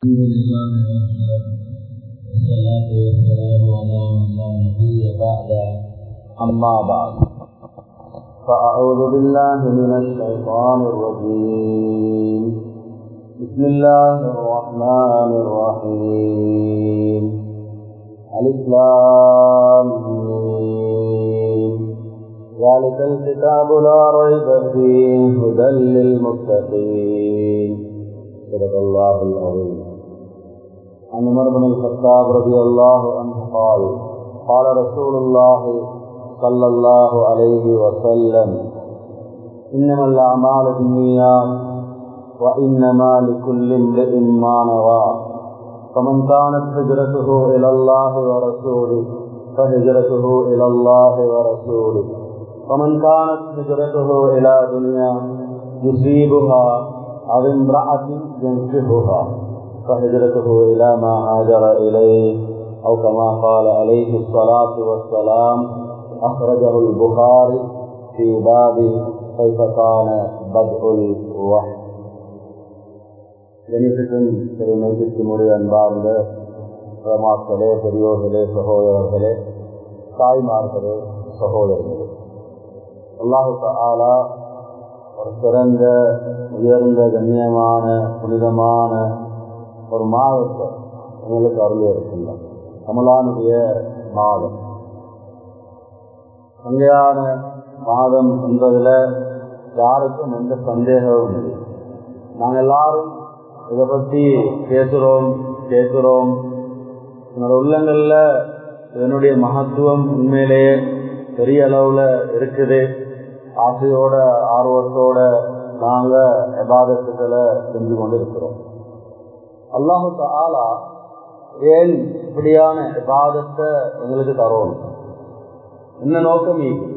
الحمد لله والصلاة والسلام على من لا نبي بعد أما بعد فأعوذ بالله من الشيطان الرجيم بسم الله الرحمن الرحيم الإسلام ذلك الكتاب لا ريب فيه هدى للمتقين صدق الله العظيم عن عمر بن الخطاب رضي الله عنه قال قال رسول الله صلى الله عليه وسلم إنما الأعمال بالنيات وإنما لكل امرئ ما نوى فمن كانت هجرته إلى الله ورسوله فهجرته إلى الله ورسوله ومن كانت هجرته إلى دنيا يصيبها أو امرأة ينكحها فهجرته إلى ما هاجر إليه أو كما قال عليه الصلاة والسلام أخرجه البخاري في باب كيف كان بدء الوحي கணிதத்தின் பெருமைக்கு முறை அன்பார்ந்த பிரமாக்களே பெரியோர்களே சகோதரர்களே தாய்மார்களே சகோதரர்களே அல்லாஹு ஆலா ஒரு சிறந்த உயர்ந்த கண்ணியமான புனிதமான ஒரு மாதத்தை எங்களுக்கு அருள் இருக்கின்றார் கமலானுடைய மாதம் சங்கையான மாதம் என்பதில் யாருக்கும் எந்த சந்தேகமும் இல்லை நாங்கள் எல்லாரும் இதை பற்றி பேசுகிறோம் கேட்கிறோம் என்னோட உள்ளங்களில் இதனுடைய மகத்துவம் உண்மையிலேயே பெரிய அளவில் இருக்குது ஆசையோட ஆர்வத்தோட நாங்கள் எபாதத்துக்களை செஞ்சு கொண்டு இருக்கிறோம் அல்லாஹு ஆலா ஏன் இப்படியான எபாதத்தை எங்களுக்கு தரோம் என்ன நோக்கம்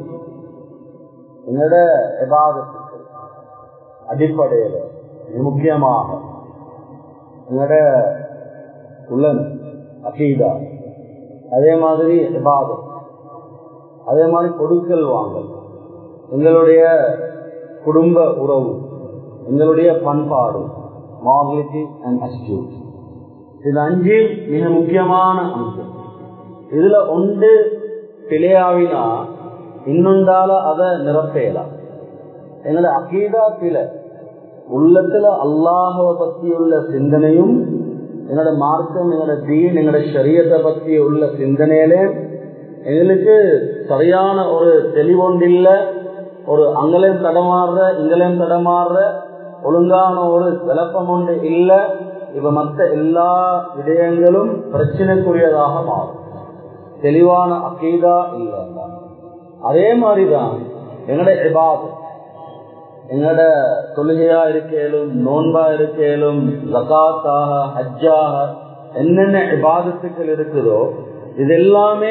என்னோட எபாதத்துக்கு அடிப்படையில் முக்கியமாக எங்களோட உள்ளன் அகீதா அதே மாதிரி எபாதம் அதே மாதிரி கொடுக்கல் வாங்கல் எங்களுடைய குடும்ப உறவு எங்களுடைய பண்பாடு மாபிலிட்டி அண்ட் அஸ்டியூட் இது அஞ்சு மிக முக்கியமான அம்சம் இதுல ஒன்று பிழையாவினா இன்னொன்றால அதை நிரப்பேலாம் எங்களோட அகீதா பிழை உள்ளத்துல அல்லாஹுவ பத்தி உள்ள சிந்தனையும் எங்களோட மார்க்கம் எங்களோட தீன் எங்களோட சரியத்தை பத்தி உள்ள சிந்தனையிலே எங்களுக்கு சரியான ஒரு தெளிவொன்றில்ல ஒரு அங்களையும் தடமாறுற இங்களையும் தடமாறுற ஒழுங்கான ஒரு விளப்பம் ஒன்று இல்லை இப்ப மற்ற எல்லா விடயங்களும் பிரச்சனைக்குரியதாக மாறும் தெளிவான அக்கீதா இல்லை அதே மாதிரிதான் எங்களோட எபாதம் எங்களோட தொழுகையா இருக்கேலும் நோன்பா இருக்கேலும் ஜகாத்தாக ஹஜ்ஜாக என்னென்ன இபாதத்துக்கள் இருக்குதோ இது எல்லாமே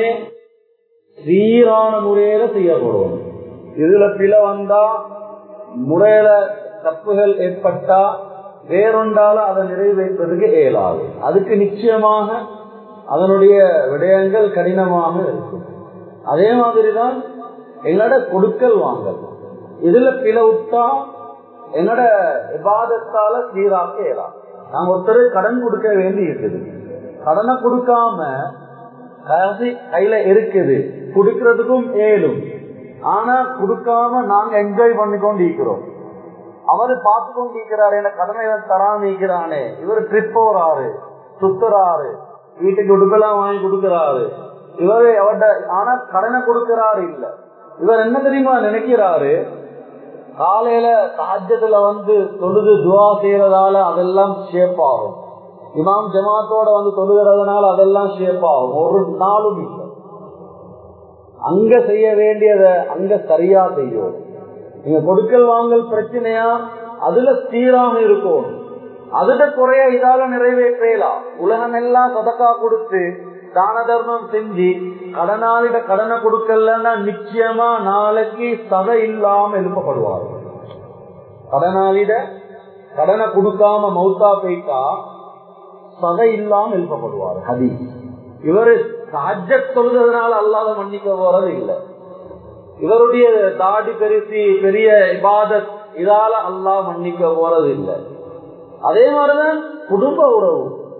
சீரான முறையில செய்யப்படும் இதுல பிழை வந்தா முறையில தப்புகள் ஏற்பட்டா வேறொன்றால அதை நிறைவேற்றுறதுக்கு இயலாது அதுக்கு நிச்சயமாக அதனுடைய விடயங்கள் கடினமாக இருக்கும் அதே மாதிரிதான் எங்களோட கொடுக்கல் வாங்கல் இதுல பிழை விட்டா என்னோட விவாதத்தால சீராக்க இயலாம் நாங்க ஒருத்தர் கடன் கொடுக்க வேண்டி இருக்குது கடனை கொடுக்காம காசு கையில இருக்குது கொடுக்கறதுக்கும் ஏழும் ஆனா கொடுக்காம நாங்க என்ஜாய் பண்ணி கொண்டு இருக்கிறோம் அவரு பார்த்து கொண்டு இருக்கிறாரு என்ன கடனை தராம இருக்கிறானே இவர் ட்ரிப் போறாரு சுத்துறாரு வீட்டுக்கு உடுப்பெல்லாம் வாங்கி கொடுக்கிறாரு இவரு அவர்கிட்ட ஆனா கடனை கொடுக்கிறாரு இல்ல இவர் என்ன தெரியுமா நினைக்கிறாரு காலையில சாஜத்துல வந்து தொழுது துவா செய்யறதால அதெல்லாம் ஷேப் ஆகும் இமாம் ஜமாத்தோட வந்து தொழுகிறதுனால அதெல்லாம் ஷேப் ஆகும் ஒரு நாளும் இல்லை அங்க செய்ய வேண்டியத அங்க சரியா செய்யும் நீங்க கொடுக்கல் வாங்கல் பிரச்சனையா அதுல சீராக இருக்கும் அதுட குறைய இதால நிறைவேற்றலாம் உலகம் எல்லாம் சதக்கா கொடுத்து தான தர்மம் செஞ்சு கடனாளிட கடனை கொடுக்கலன்னா நிச்சயமா நாளைக்கு சதை இல்லாம எழுப்பப்படுவார் கடனாளிட கடனை கொடுக்காம மௌத்தா போயிட்டா சதை இல்லாம எழுப்பப்படுவார் ஹதி இவரு சாஜ சொல்றதுனால அல்லாத மன்னிக்க போறது இல்லை இவருடைய தாடி பெருசி பெரிய இபாதத் இதால அல்லாஹ் மன்னிக்க போறது இல்லை அதே மாதிரிதான் குடும்ப உறவு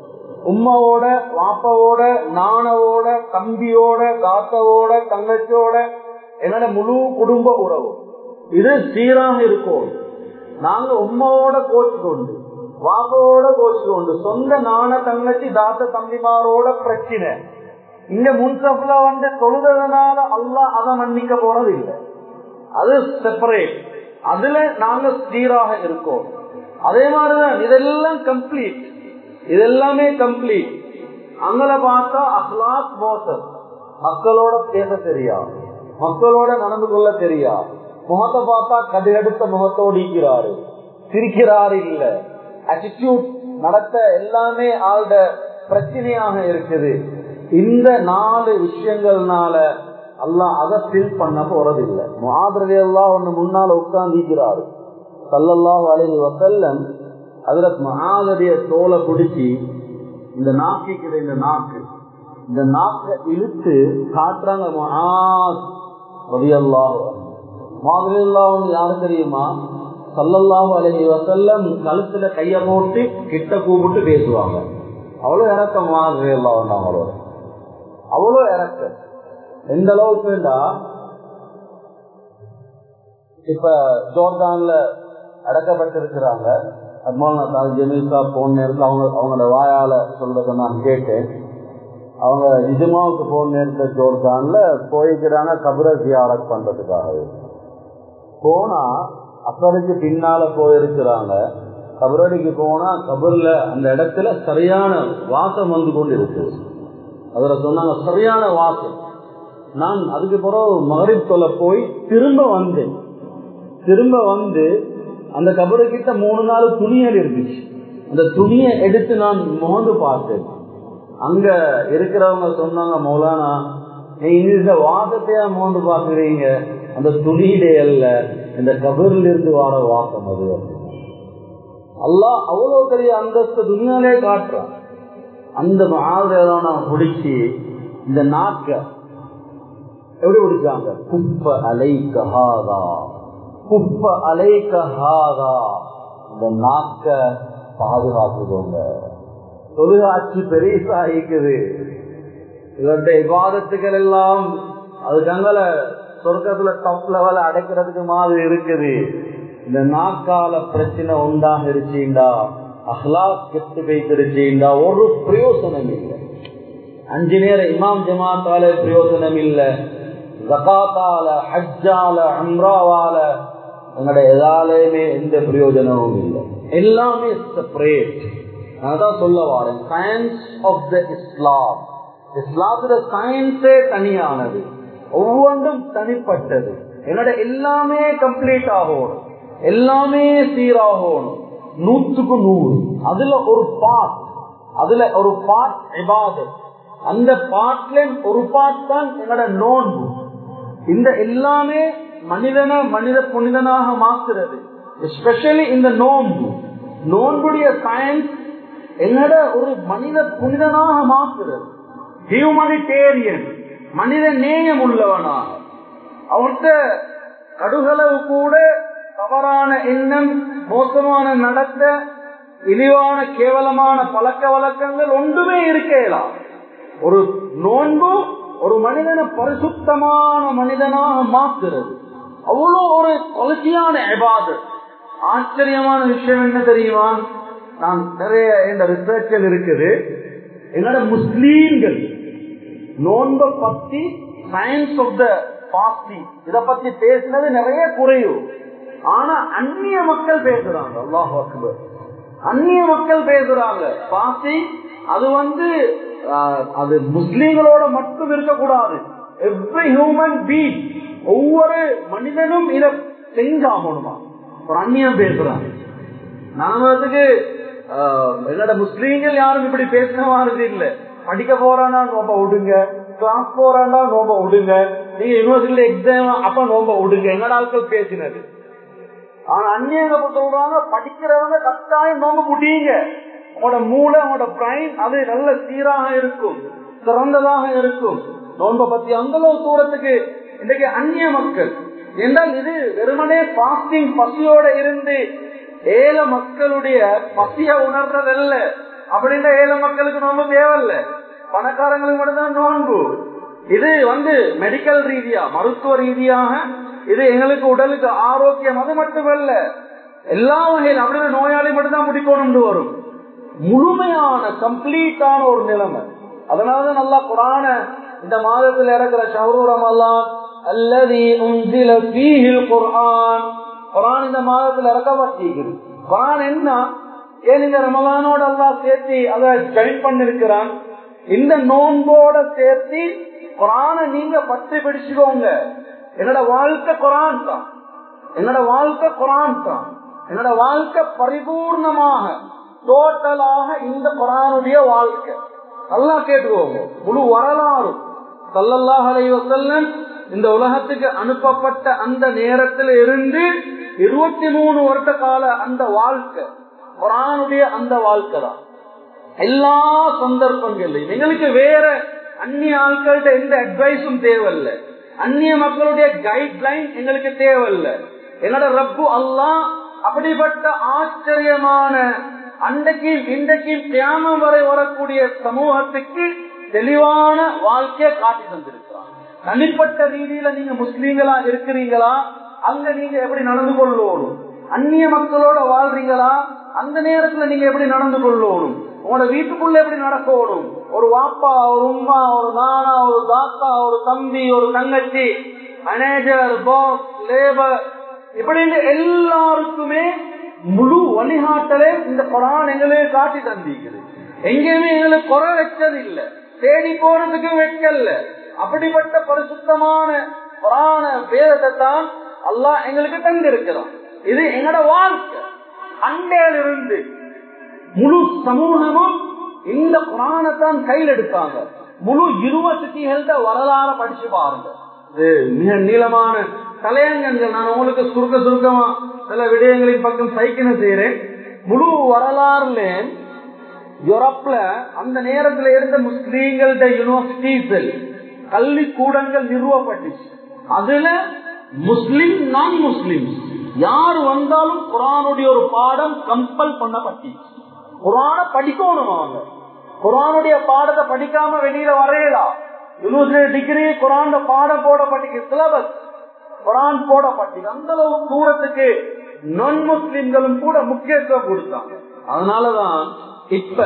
உம்மாவோட வாப்பாவோட நாணவோட தம்பியோட தாத்தாவோட தங்கச்சியோட என்னோட முழு குடும்ப உறவு இது சீராக இருக்கும் நாங்க உம்மாவோட கோச்சு கொண்டு வாப்பாவோட கோச்சு கொண்டு சொந்த நாண தங்கச்சி தாத்த தம்பிமாரோட பிரச்சனை இங்க முன்சப்ல வந்து தொழுதனால அல்ல அதை மன்னிக்க போறது இல்லை அது செப்பரேட் அதுல நாங்க சீராக இருக்கோம் அதே மாதிரிதான் இதெல்லாம் கம்ப்ளீட் இதெல்லாமே கம்ப்ளீட் அங்கல பார்த்தா அஹ்லாத் மோசம் மக்களோட பேச தெரியா மக்களோட நடந்து கொள்ள தெரியா முகத்தை பார்த்தா கடுகடுத்த முகத்தோடு இருக்கிறாரு சிரிக்கிறாரு இல்ல அட்டிடியூட் நடத்த எல்லாமே ஆள்ட பிரச்சனையாக இருக்குது இந்த நாலு விஷயங்கள்னால அல்லாஹ் அதை ஃபில் பண்ண போறது இல்லை மாதிரி எல்லாம் ஒண்ணு முன்னால உட்கார்ந்திருக்கிறாரு சல்லல்லாஹு அலைஹி வசல்லம் அதுல மகாதடைய தோலை பிடிச்சி இந்த நாக்கிக்கிற இந்த நாக்கு இந்த நாக்கை இழுத்து காட்டுறாங்க மகாஸ் ரதியல்லாஹு மாதிரி எல்லாம் யாரு தெரியுமா சல்லல்லாஹு அலைஹி வசல்லம் கழுத்துல கைய போட்டு கிட்ட கூப்பிட்டு பேசுவாங்க அவ்வளவு இறக்கம் மாதிரி எல்லாம் அவங்களோட அவ்வளவு இறக்கம் எந்த அளவுக்குண்டா இப்ப ஜோர்டான்ல அடக்கப்பட்டிருக்கிறாங்க அத்மான் ஜமீல் சாப் போன நேரத்தில் அவங்க அவங்களோட வாயால சொல்றதை நான் கேட்டேன் அவங்க நிஜமாவுக்கு போன நேரத்தில் ஜோர்டான்ல போய்க்கிறாங்க கபர ஜியாரத் பண்றதுக்காகவே போனா அசருக்கு பின்னால போயிருக்கிறாங்க கபரடிக்கு போனா கபர்ல அந்த இடத்துல சரியான வாசம் வந்து கொண்டு இருக்கு அதுல சொன்னாங்க சரியான வாசம் நான் அதுக்கு பிறகு மகரிப் தொலை போய் திரும்ப வந்தேன் திரும்ப வந்து அந்த கபரு கிட்ட மூணு நாள் துணியல் இருந்துச்சு அந்த துணியை எடுத்து நான் மோந்து பார்த்தேன் அங்க இருக்கிறவங்க சொன்னாங்க மௌலானா இந்த வாசத்தையா மோந்து பாக்குறீங்க அந்த துணியிலே அல்ல இந்த கபரில் இருந்து வர வாசம் அது அல்லாஹ் அவ்வளவு பெரிய அந்தஸ்து துணியாலே காட்டுறான் அந்த மாதிரியான பிடிச்சி இந்த நாக்க எப்படி பிடிச்சாங்க குப்ப அலை கஹாதா குப்ப அலை கஹாதா இந்த நாக்க பாதுகாத்துக்கோங்க தொழுகாட்சி பெரியசா இருக்குது இவருடைய விவாதத்துக்கள் எல்லாம் அதுக்கங்கள சொர்க்கத்துல டாப் லெவல் அடைக்கிறதுக்கு மாதிரி இருக்குது இந்த நாக்கால பிரச்சனை உண்டாக இருச்சீண்டா அஹ்லாக் கெட்டு வைத்திருச்சீண்டா ஒரு பிரயோசனம் இல்லை அஞ்சு நேரம் இமாம் ஜமாத்தால பிரயோஜனம் இல்லை ஜகாத்தால ஹஜ்ஜால அம்ராவால எங்களுடைய எதாலையுமே எந்த பிரயோஜனமும் இல்லை எல்லாமே செப்பரேட் அதான் சொல்ல வாரேன் சயின்ஸ் ஆஃப் த இஸ்லாம் இஸ்லாத்துல சயின்ஸே தனியானது ஒவ்வொன்றும் தனிப்பட்டது என்னோட எல்லாமே கம்ப்ளீட் ஆகணும் எல்லாமே சீராகணும் நூற்றுக்கு நூறு அதுல ஒரு பாட் அதுல ஒரு பாட் இபாதத் அந்த பாட்ல ஒரு பாட் தான் என்னோட நோன்பு இந்த எல்லாமே மனிதன மனித புனிதனாக மாற்றுறது எஸ்பெஷலி இந்த நோன்பு நோன்புடைய சயின்ஸ் என்னோட ஒரு மனித புனிதனாக மாற்றுறது ஹியூமனிடேரியன் மனித நேயம் உள்ளவனாக அவன்கிட்ட கடுகளவு கூட தவறான எண்ணம் மோசமான நடத்த இழிவான கேவலமான பழக்க வழக்கங்கள் ஒன்றுமே இருக்கலாம் ஒரு நோன்பு ஒரு மனிதனை பரிசுத்தமான மனிதனாக மாற்றுறது அவ்வளோ ஒரு கொலசியான எபாது ஆச்சரியமான விஷயம் என்ன தெரியுமா நான் நிறைய இந்த ரிசர்ச்சில் இருக்குது என்னோட முஸ்லீம்கள் நோன்பை பத்தி சயின்ஸ் ஆஃப் த பாஸ்டிங் இத பத்தி பேசினது நிறைய குறையும் ஆனா அந்நிய மக்கள் பேசுறாங்க அல்லாஹ் அக்பர் அந்நிய மக்கள் பேசுறாங்க பாஸ்டிங் அது வந்து அது முஸ்லீம்களோட மட்டும் இருக்கக்கூடாது எவ்ரி ஹியூமன் பீங் ஒவ்வொரு மனிதனும் இத செஞ்சாகணுமா ஒரு அந்நியம் பேசுறாங்க நாம அதுக்கு என்னோட முஸ்லீம்கள் யாரும் இப்படி பேசின மாதிரி இல்ல படிக்க போறானா நோம்ப விடுங்க கிளாஸ் போறாண்டா நோம்ப விடுங்க நீங்க யூனிவர்சிட்டியில எக்ஸாம் அப்ப நோம்ப விடுங்க என்னோட ஆட்கள் பேசினது ஆனா அந்நியங்க சொல்றாங்க படிக்கிறவங்க கட்டாயம் நோம்ப முடியுங்க உங்களோட மூளை உங்களோட பிரைன் அது நல்ல சீராக இருக்கும் சிறந்ததாக இருக்கும் நோன்பை பத்தி அந்த தூரத்துக்கு இன்றைக்கு அந்நிய மக்கள் என்றால் இது வெறுமனே பாஸ்டிங் பசியோட இருந்து ஏழை மக்களுடைய பசிய உணர்றதல்ல அப்படின்ற ஏழை மக்களுக்கு நோன்பு தேவையில்ல பணக்காரங்களுக்கு மட்டும்தான் நோன்பு இது வந்து மெடிக்கல் ரீதியா மருத்துவ ரீதியாக இது எங்களுக்கு உடலுக்கு ஆரோக்கியம் அது மட்டுமல்ல எல்லா வகையில் அப்படின்னா நோயாளி மட்டும்தான் முடிக்கணும் வரும் முழுமையான கம்ப்ளீட்டான ஒரு நிலைமை அதனாலதான் நல்லா குரான இந்த மாதத்தில் இறக்குற ஷஹரு ரமலான் அல்லது உன்சில ஃபீஹில் குர்ஆன் குரான் இந்த மாதத்தில் இறக்கப்பட்டிருக்குது குரான் என்ன ஏன் இந்த ரமலானோட எல்லாம் சேர்த்து அதை ஜாயின் பண்ணிருக்கிறான் இந்த நோன்போட சேர்த்து குரான நீங்க பற்றி பிடிச்சுக்கோங்க என்னோட வாழ்க்கை குரான் தான் என்னோட வாழ்க்கை குரான் தான் என்னோட வாழ்க்கை பரிபூர்ணமாக டோட்டலாக இந்த குரானுடைய வாழ்க்கை நல்லா கேட்டுக்கோங்க முழு வரலாறு சல்லல்லாஹ் அலைவசல்லன் இந்த உலகத்துக்கு அனுப்பப்பட்ட அந்த நேரத்தில் இருந்து இருபத்தி மூணு வருட கால அந்த வாழ்க்கை குரானுடைய அந்த வாழ்க்கை தான் எல்லா சந்தர்ப்பங்கள்லையும் எங்களுக்கு வேற அந்நிய ஆட்கள்கிட்ட எந்த அட்வைஸும் தேவையில்ல அந்நிய மக்களுடைய கைட்லைன் எங்களுக்கு தேவையில்ல என்னோட ரப்பு அல்லா அப்படிப்பட்ட ஆச்சரியமான அன்றைக்கு இன்றைக்கு தியானம் வரை வரக்கூடிய சமூகத்துக்கு தெளிவான வாழ்க்கையை காட்டி தந்திருக்கிறார் தனிப்பட்ட ரீதியில நீங்க முஸ்லீம்களா இருக்கிறீங்களா அங்க நீங்க எப்படி நடந்து கொள்ளணும் அந்நிய மக்களோட வாழ்றீங்களா அந்த நேரத்துல நீங்க எப்படி நடந்து கொள்ளணும் உங்களோட வீட்டுக்குள்ள எப்படி நடக்கணும் ஒரு வாப்பா ஒரு உமா ஒரு நானா ஒரு தாத்தா ஒரு தம்பி ஒரு தங்கச்சி மேனேஜர் பாஸ் லேபர் இப்படின்னு எல்லாருக்குமே முழு வழிகாட்டலே இந்த குரான் எங்களுக்கு காட்டி தந்திக்குது எங்கேயுமே எங்களுக்கு குறை வச்சது இல்ல தேடி போறதுக்கு வைக்கல அப்படிப்பட்ட பரிசுத்தமான புராண வேதத்தை தான் அல்லாஹ் எங்களுக்கு தந்திருக்கிறான் இது எங்களோட வாழ்க்கை அண்டையிலிருந்து முழு சமூகமும் இந்த புராணத்தான் கையில் எடுத்தாங்க முழு யூனிவர்சிட்டிகள்ட வரலாற படிச்சு பாருங்க இது மிக நீளமான தலையங்கங்கள் நான் உங்களுக்கு சுருக்க சுருக்கமா சில விடயங்களின் பக்கம் சைக்கிள் செய்யறேன் முழு வரலாறுல யூரோப்ல அந்த நேரத்துல இருந்த முஸ்லீம்கள யூனிவர்சிட்டிஸ் கல்வி கூடங்கள் நிறுவப்பட்டுச்சு அதுல முஸ்லிம் நான் முஸ்லிம் யார் வந்தாலும் குரானுடைய ஒரு பாடம் கம்பல் பண்ணப்பட்டுச்சு குரான படிக்கணும் அவங்க குரானுடைய பாடத்தை படிக்காம வெளியில வரையலாம் யூனிவர்சிட்டி டிகிரி குரான் பாடம் போடப்பட்டு சிலபஸ் குரான் போடப்பட்டு அந்த அளவு தூரத்துக்கு நான் முஸ்லிம்களும் கூட முக்கியத்துவம் கொடுத்தாங்க அதனாலதான் இப்ப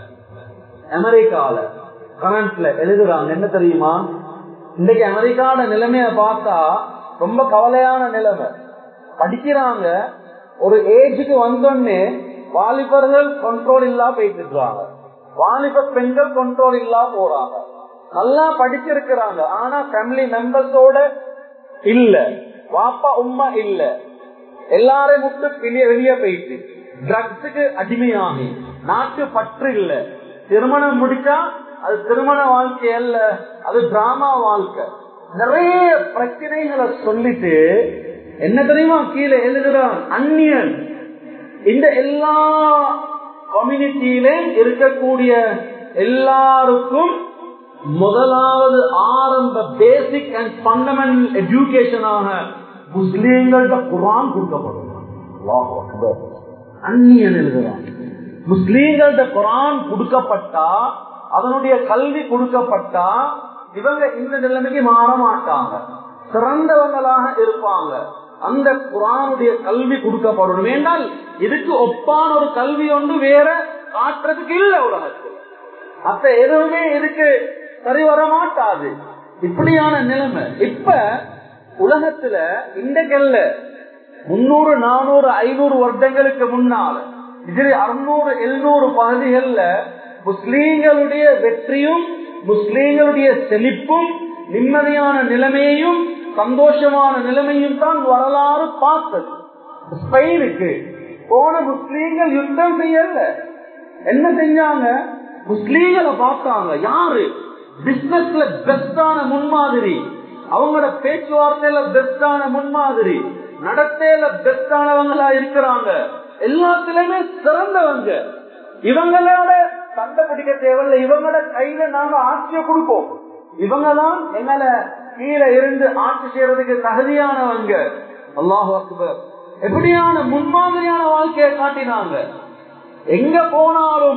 அமெரிக்கால கரண்ட்ல எழுதுறாங்க என்ன தெரியுமா இன்னைக்கு அமெரிக்கான நிலைமைய பார்த்தா ரொம்ப கவலையான நிலைமை படிக்கிறாங்க ஒரு ஏஜுக்கு வந்தோடனே வாலிபர்கள் கண்ட்ரோல் இல்லா போயிட்டு இருக்காங்க வாலிப பெண்கள் கண்ட்ரோல் இல்லா போறாங்க நல்லா படிச்சிருக்கிறாங்க ஆனா ஃபேமிலி மெம்பர்ஸோட இல்ல வாப்பா உமா இல்ல எல்லாரையும் விட்டு வெளியே வெளியே போயிட்டு ட்ரக்ஸுக்கு அடிமையாகி நாட்டு பற்று இல்ல திருமணம் முடிச்சா அது திருமண வாழ்க்கை அல்ல அது டிராமா வாழ்க்கை நிறைய பிரச்சனைகளை சொல்லிட்டு என்ன தெரியுமா கீழே எழுதுறான் அந்நியன் இந்த எல்லா கம்யூனிட்டியில இருக்கக்கூடிய எல்லாருக்கும் முதலாவது ஆரம்ப பேசிக் அண்ட் பண்டமெண்டல் எஜுகேஷனாக முஸ்லீம்கள்ட்ட குரான் கொடுக்கப்படும் அந்நியன் எழுதுறான் முஸ்லீம்கள்ட்ட குரான் கொடுக்கப்பட்டா அதனுடைய கல்வி கொடுக்கப்பட்டா இவங்க இந்த நிலைமைக்கு மாற மாட்டாங்க சிறந்தவங்களாக இருப்பாங்க அந்த குரானுடைய கல்வி கொடுக்கப்படணும் என்றால் இதுக்கு ஒப்பான ஒரு கல்வி ஒன்று வேற காட்டுறதுக்கு இல்ல உலகத்தில் அப்ப எதுவுமே இதுக்கு சரி வர மாட்டாது இப்படியான நிலைமை இப்ப உலகத்துல இன்றைக்கல்ல முன்னூறு நானூறு ஐநூறு வருடங்களுக்கு முன்னால இது அறுநூறு எழுநூறு பகுதிகள்ல முஸ்லீம்களுடைய வெற்றியும் முஸ்லீம்களுடைய செழிப்பும் நிம்மதியான நிலைமையையும் சந்தோஷமான நிலைமையும் தான் வரலாறு பார்த்தது ஸ்பெயினுக்கு போன முஸ்லீம்கள் யுத்தம் செய்யல என்ன செஞ்சாங்க முஸ்லீம்களை பார்த்தாங்க யாரு பிசினஸ்ல பெஸ்டான முன்மாதிரி அவங்களோட பேச்சுவார்த்தையில பெஸ்டான முன்மாதிரி நடத்தையில பெஸ்டானவங்களா இருக்கிறாங்க எல்லாத்திலுமே சிறந்தவங்க இவங்களோட சண்டை பிடிக்க தேவையில்லை இவங்களோட கையில நாங்க ஆட்சியை கொடுப்போம் இவங்க தான் எங்களை கீழே இருந்து ஆட்சி செய்யறதுக்கு தகுதியானவங்க அல்லாஹு அக்பர் எப்படியான முன்மாதிரியான வாழ்க்கையை காட்டினாங்க எங்க போனாலும்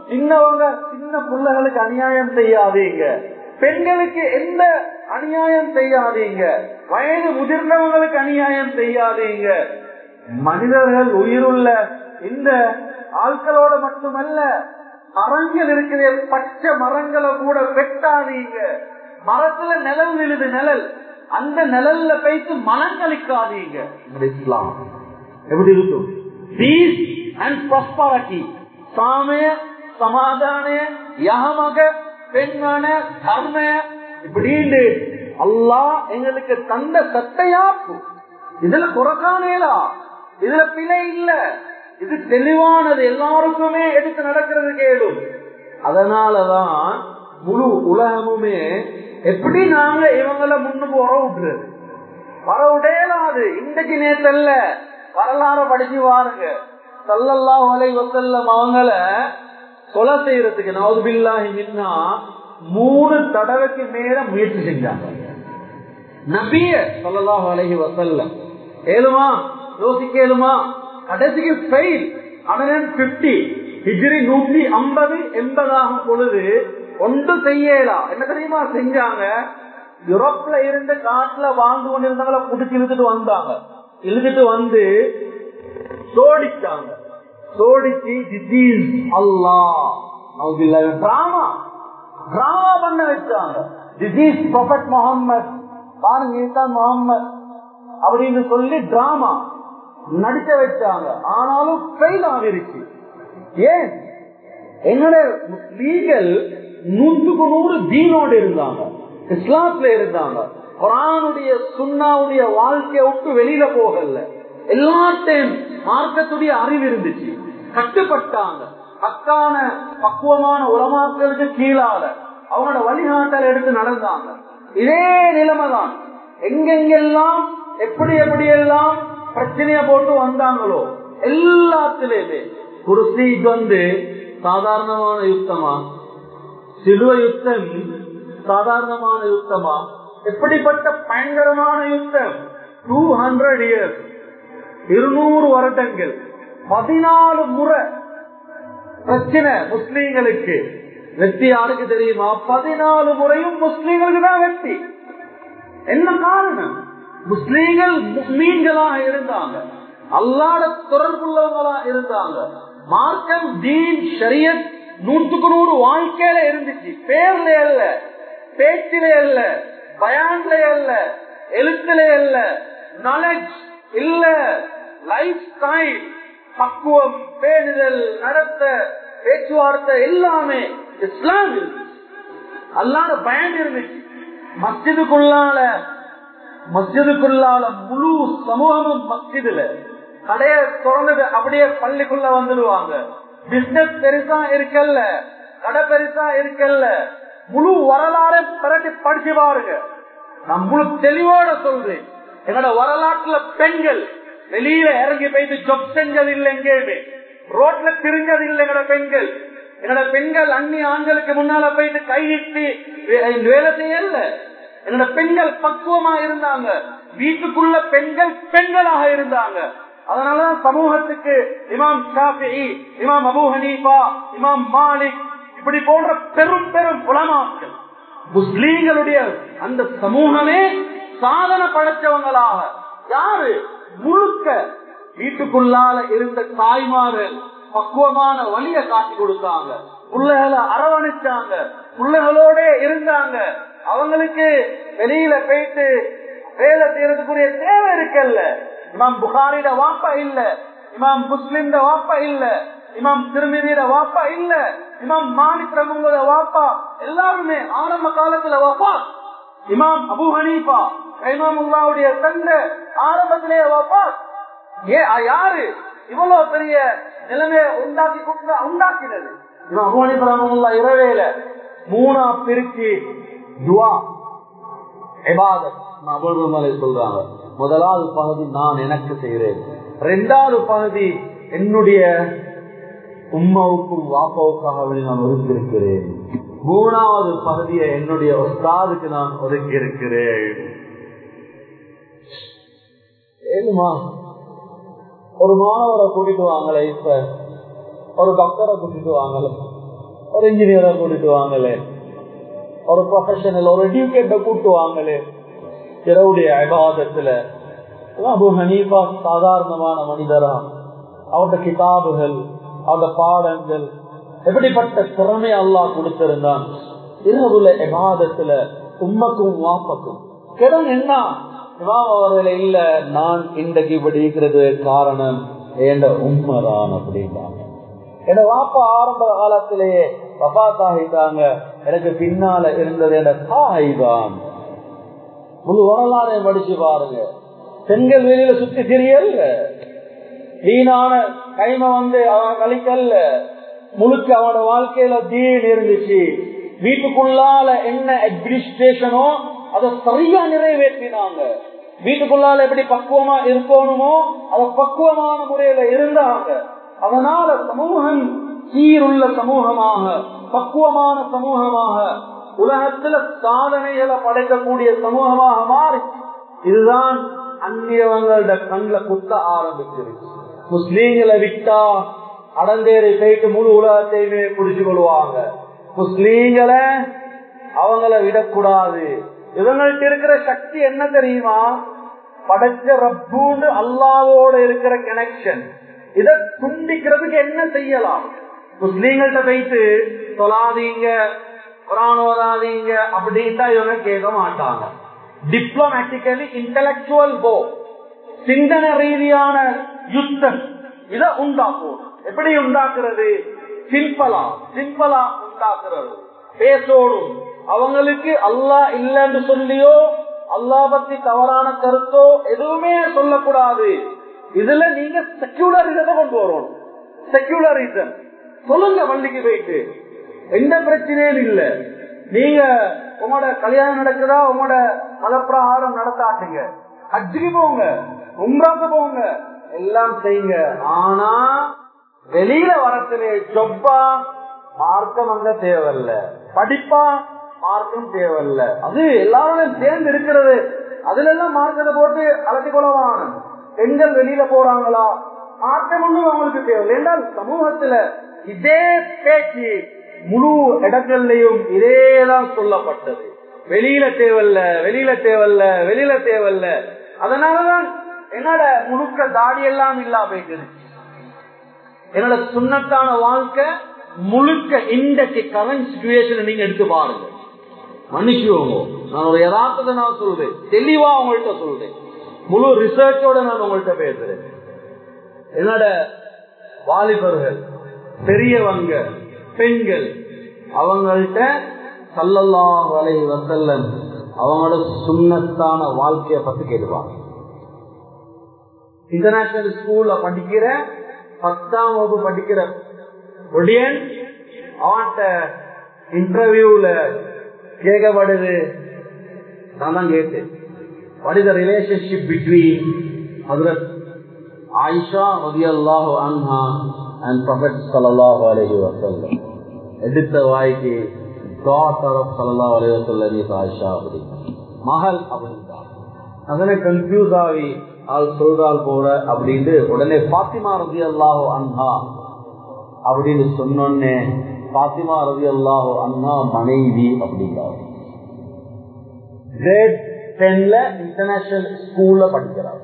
சின்னவங்க சின்ன பிள்ளைகளுக்கு அநியாயம் செய்யாதீங்க பெண்களுக்கு எந்த அநியாயம் செய்யாதீங்க வயது முதிர்ந்தவங்களுக்கு அநியாயம் செய்யாதீங்க மனிதர்கள் உயிருள்ள இந்த ஆட்களோட மட்டுமல்ல மரங்கள் இருக்கிற பச்சை மரங்களை கூட வெட்டாதீங்க மரத்துல நிழல் விழுது நிழல் அந்த நிழல்ல போயிட்டு மனம் கழிக்காதீங்க இஸ்லாம் எப்படி இருக்கும் பீஸ் அண்ட் ப்ராஸ்பாரிட்டி சாமய சமாதான யகமக பெண்மன தர்மய இப்படின்னு அல்லாஹ் எங்களுக்கு தந்த சட்டையாப்பு இதுல குறக்கானேலா இதுல பிழை இல்ல இது தெளிவானது எல்லாருக்குமே எடுத்து நடக்கிறது கேளும் அதனாலதான் முழு உலகமுமே எப்படி நாங்க இவங்களை முன்னுக்கு வர விட்டுறது வர விடையலாது இன்றைக்கு நேத்தல்ல வரலாறு படிச்சு பாருங்க சல்லல்லா வலை வசல்லம் அவங்கள கொலை செய்யறதுக்கு நவதுபில்லாஹி மின்னா மூணு தடவைக்கு மேல முயற்சி செஞ்சாங்க நபிய சொல்லலாஹு அலஹி வசல்லம் ஏழுமா யோசிக்க ஏழுமா கடைசிக்கு ஃபெயில் ஹண்ட்ரட் பிப்டி ஹிஜ்ரி நூத்தி ஐம்பது எண்பதாகும் பொழுது ஒன்று செய்யலாம் என்ன தெரியுமா செஞ்சாங்க யூரோப்ல இருந்து காட்டுல வாழ்ந்து கொண்டிருந்தவங்கள புடிச்சு இழுத்துட்டு வந்தாங்க இழுத்துட்டு வந்து சோடிச்சாங்க சோடிச்சு டிசீஸ் அல்லா டிராமா டிராமா பண்ண வச்சாங்க டிசீஸ் ப்ரொஃபட் முகம்மது பாருங்க இதுதான் முகம்மது அப்படின்னு சொல்லி டிராமா நடிக்க வச்சாங்க ஆனாலும் ஃபெயில் ஆகிருச்சு ஏன் என்னோட லீகல் நூற்றுக்கு நூறு தீனோடு இருந்தாங்க இஸ்லாத்துல இருந்தாங்க குரானுடைய சுண்ணாவுடைய வாழ்க்கையை விட்டு வெளியில போகல எல்லாத்தையும் மார்க்கத்துடைய அறிவு இருந்துச்சு கட்டுப்பட்டாங்க அக்கான பக்குவமான உலமாக்களுக்கு கீழால அவங்களோட வழிகாட்டல் எடுத்து நடந்தாங்க இதே நிலைமைதான் எங்கெங்கெல்லாம் எப்படி எப்படி எல்லாம் பிரச்சனைய போட்டு வந்தாங்களோ எல்லாத்திலேயுமே குருசிக்கு வந்து சாதாரணமான யுத்தமா சிலுவ யுத்தம் சாதாரணமான யுத்தமா எப்படிப்பட்ட பயங்கரமான யுத்தம் டூ ஹண்ட்ரட் இயர்ஸ் இருநூறு வருடங்கள் பதினாலு முறை பிரச்சனை முஸ்லீம்களுக்கு வெற்றி யாருக்கு தெரியுமா பதினாலு முறையும் முஸ்லீம்களுக்கு தான் வெற்றி என்ன காரணம் முஸ்லீம்கள் மீன்களாக இருந்தாங்க அல்லாட தொடர்புள்ளவங்களா இருந்தாங்க மார்க்கம் தீன் ஷரியத் நூற்றுக்கு நூறு வாழ்க்கையில இருந்துச்சு பேர்ல அல்ல பேச்சிலே அல்ல பயான்ல அல்ல எழுத்துல அல்ல நாலேஜ் இல்ல லைஃப் ஸ்டைல் பக்குவம் பேணுதல் நடத்த பேச்சுவார்த்தை எல்லாமே இஸ்லாம் அல்லாத பயன் இருந்துச்சு மஸ்ஜிதுக்குள்ளால மஸ்ஜிதுக்குள்ளால முழு சமூகமும் மஸ்ஜிதுல கடைய திறந்தது அப்படியே பள்ளிக்குள்ள வந்துடுவாங்க பிசினஸ் பெருசா இருக்கல்ல கடை பெருசா இருக்கல்ல முழு வரலாறு பிரட்டி படிச்சு பாருங்க நான் முழு தெளிவோட சொல்றேன் என்னோட வரலாற்றுல பெண்கள் வெளியில இறங்கி போயிட்டு ஜொப் செஞ்சது இல்லை எங்கேயுமே ரோட்ல திரிஞ்சது இல்லை எங்களோட பெண்கள் என்னோட பெண்கள் அந்நி ஆண்களுக்கு முன்னால போயிட்டு கை நீட்டி வேலை செய்யல என்னோட பெண்கள் பக்குவமா இருந்தாங்க வீட்டுக்குள்ள பெண்கள் பெண்களாக இருந்தாங்க அதனாலதான் சமூகத்துக்கு இமாம் ஷாஃபி இமாம் அபு ஹனீஃபா இமாம் மாலிக் இப்படி போன்ற பெரும் பெரும் புலமாக்கள் முஸ்லீம்களுடைய அந்த சமூகமே சாதன படைச்சவங்களாக யாரு முழுக்க வீட்டுக்குள்ளால இருந்த தாய்மார்கள் பக்குவமான வழிய காட்டி கொடுத்தாங்க பிள்ளைகளை அரவணைச்சாங்க பிள்ளைகளோட இருந்தாங்க அவங்களுக்கு வெளியில போயிட்டு வேலை செய்யறதுக்குரிய தேவை இருக்கல்ல இமாம் புகாரிட வாப்பா இல்ல இமாம் முஸ்லிம் வாப்பா இல்ல இமாம் திருமதியிட வாப்பா இல்ல இமாம் மாலிக் ரகுங்களோட வாப்பா எல்லாருமே ஆரம்ப காலத்துல வாப்பா இமாம் அபு ஹனீஃபா கைமாமுல்லாவுடைய தந்தை ஆரம்பத்திலே வாப்பா ஏ யாரு இவ்வளவு பெரிய நிலைமையை உண்டாக்கி உண்டாக்கினது இமாம் அபு ஹனீஃபா ரஹமுல்லா இரவேல மூணா பிரிச்சு துவா இபாதத் அபுல்மலை சொல்றாங்க முதலாவது பகுதி நான் எனக்கு செய்கிறேன் இரண்டாவது பகுதி என்னுடைய உம்மாவுக்கும் வாப்பாவுக்காக நான் ஒதுக்கி இருக்கிறேன் மூணாவது பகுதியை என்னுடைய ஒஸ்தாதுக்கு நான் ஒதுக்கி இருக்கிறேன் ஏழுமா ஒரு மாணவரை கூட்டிட்டு வாங்கல இப்ப ஒரு டாக்டரை கூட்டிட்டு வாங்கல ஒரு இன்ஜினியரை கூட்டிட்டு வாங்களே ஒரு ப்ரொஃபஷனல் ஒரு எடியூகேட்டை கூட்டு வாங்களே இரவுடைய அபாதத்துல அபு ஹனீஃபா சாதாரணமான மனிதரா அவருடைய கிதாபுகள் அவருடைய பாடங்கள் எப்படிப்பட்ட திறமை அல்லாஹ் கொடுத்திருந்தான் இரவுல எபாதத்துல உம்மக்கும் வாப்பக்கும் கிடம் என்ன இமாம் அவர்கள் இல்ல நான் இன்றைக்கு இப்படி இருக்கிறது காரணம் ஏண்ட உண்மைதான் அப்படின்றாங்க என் வாப்பா ஆரம்ப காலத்திலேயே வபா சாகிட்டாங்க எனக்கு பின்னால இருந்தது என் தாய் தான் முழு வரலாறை படிச்சு பாருங்க பெண்கள் வெளியில சுத்தி தெரியல வீணான கைமை வந்து அவன் கழிக்கல்ல முழுக்க அவனோட வாழ்க்கையில தீன் இருந்துச்சு வீட்டுக்குள்ளால என்ன அட்மினிஸ்ட்ரேஷனோ அதை சரியா நிறைவேற்றினாங்க வீட்டுக்குள்ளால எப்படி பக்குவமா இருக்கணுமோ அதை பக்குவமான முறையில இருந்தாங்க அதனால சமூகம் சீருள்ள சமூகமாக பக்குவமான சமூகமாக உலகத்துல சாதனைகளை படைக்கக்கூடிய சமூகமாக மாறி இதுதான் அந்நியவங்களோட கண்ல குத்த ஆரம்பிச்சிருக்கு முஸ்லீம்களை விட்டா அடந்தேரை போயிட்டு முழு உலகத்தையுமே புடிச்சு கொள்வாங்க முஸ்லீம்களை அவங்கள விடக்கூடாது இவங்கள்ட்ட இருக்கிற சக்தி என்ன தெரியுமா படைச்ச ரப்புன்னு அல்லாவோட இருக்கிற கனெக்ஷன் இத துண்டிக்கிறதுக்கு என்ன செய்யலாம் முஸ்லீம்கள்ட்ட போயிட்டு சொல்லாதீங்க குரானோதாதீங்க அப்படின்ட்டா இவங்க கேட்க மாட்டாங்க டிப்ளமேட்டிக்கலி இன்டலக்சுவல் போ சிந்தன ரீதியான யுத்தம் இத உண்டாக்கும் எப்படி உண்டாக்குறது சிம்பிளா சிம்பிளா உண்டாக்குறது பேசோடும் அவங்களுக்கு அல்லா இல்லைன்னு சொல்லியோ அல்லா பத்தி தவறான கருத்தோ எதுவுமே சொல்லக்கூடாது இதுல நீங்க செக்யூலரிசத்தை கொண்டு வரணும் செக்யூலரிசம் சொல்லுங்க பள்ளிக்கு போயிட்டு எந்த பிரச்சனையும் இல்ல நீங்க உங்களோட கல்யாணம் நடக்குதா உங்களோட மதப்பிரகாரம் நடத்தாட்டுங்க ஹஜ்ஜுக்கு போங்க உம்ராக்கு போங்க எல்லாம் செய்யுங்க ஆனா வெளியில வரத்திலே ஜொப்பா மார்க்கம் அங்க தேவையில்ல படிப்பா மார்க்கம் தேவையில்ல அது எல்லாரும் சேர்ந்து இருக்கிறது அதுல எல்லாம் மார்க்கத்தை போட்டு அலட்டி கொள்ளவான பெண்கள் வெளியில போறாங்களா மார்க்கம் ஒண்ணும் அவங்களுக்கு தேவையில்லை என்றால் சமூகத்துல இதே பேச்சு முழு இடங்கள்லயும் இதேதான் சொல்லப்பட்டது வெளியில தேவையில்ல வெளியில தேவையில்ல வெளியில தேவையில்ல அதனாலதான் என்னோட முழுக்க தாடி எல்லாம் இல்லா போயிட்டு என்னோட சுண்ணத்தான வாழ்க்கை முழுக்க இன்றைக்கு கரண்ட் சுச்சுவேஷன் நீங்க எடுத்து பாருங்க மன்னிச்சுவோங்க நான் ஒரு யதார்த்தத்தை நான் சொல்றேன் தெளிவா உங்கள்கிட்ட சொல்றேன் முழு ரிசர்ச்சோட நான் உங்கள்கிட்ட பேசுறேன் என்னோட வாலிபர்கள் பெரியவங்க பெண்கள் அவங்கள்ட்ட சல்லல்லாஹு அலைஹி வஸல்லம் அவங்களோட சுண்ணத்தான வாழ்க்கைய பத்தி கேட்டுப்பாங்க இன்டர்நேஷனல் ஸ்கூல்ல படிக்கிற பத்தாம் வகுப்பு படிக்கிற ஒடியன் அவன்கிட்ட இன்டர்வியூல கேட்கப்படுது நான் தான் கேட்டேன் what is the relationship between ஹதரத் ஆயிஷா ரதியல்லாஹு அன்ஹா அண்ட் ப்ரொஃபட் ஸல்லல்லாஹு அலைஹி வஸல்லம் எடுத்த வாய்க்கு டாட்டர் ஆஃப் ஸல்லல்லாஹு அலைஹி வஸல்லம் இஸ் ஆயிஷா அப்படி மகள் அப்படின்றான் அதனை கன்ஃபியூஸ் ஆகி ஆள் சொல்றால் போற அப்படின்னு உடனே பாத்திமா ரதி அல்லாஹோ அன்ஹா அப்படின்னு சொன்னோன்னே பாத்திமா ரதி அல்லாஹோ அன்ஹா மனைவி அப்படிங்கிறார் கிரேட் டென்ல இன்டர்நேஷனல் ஸ்கூல்ல படிக்கிறார்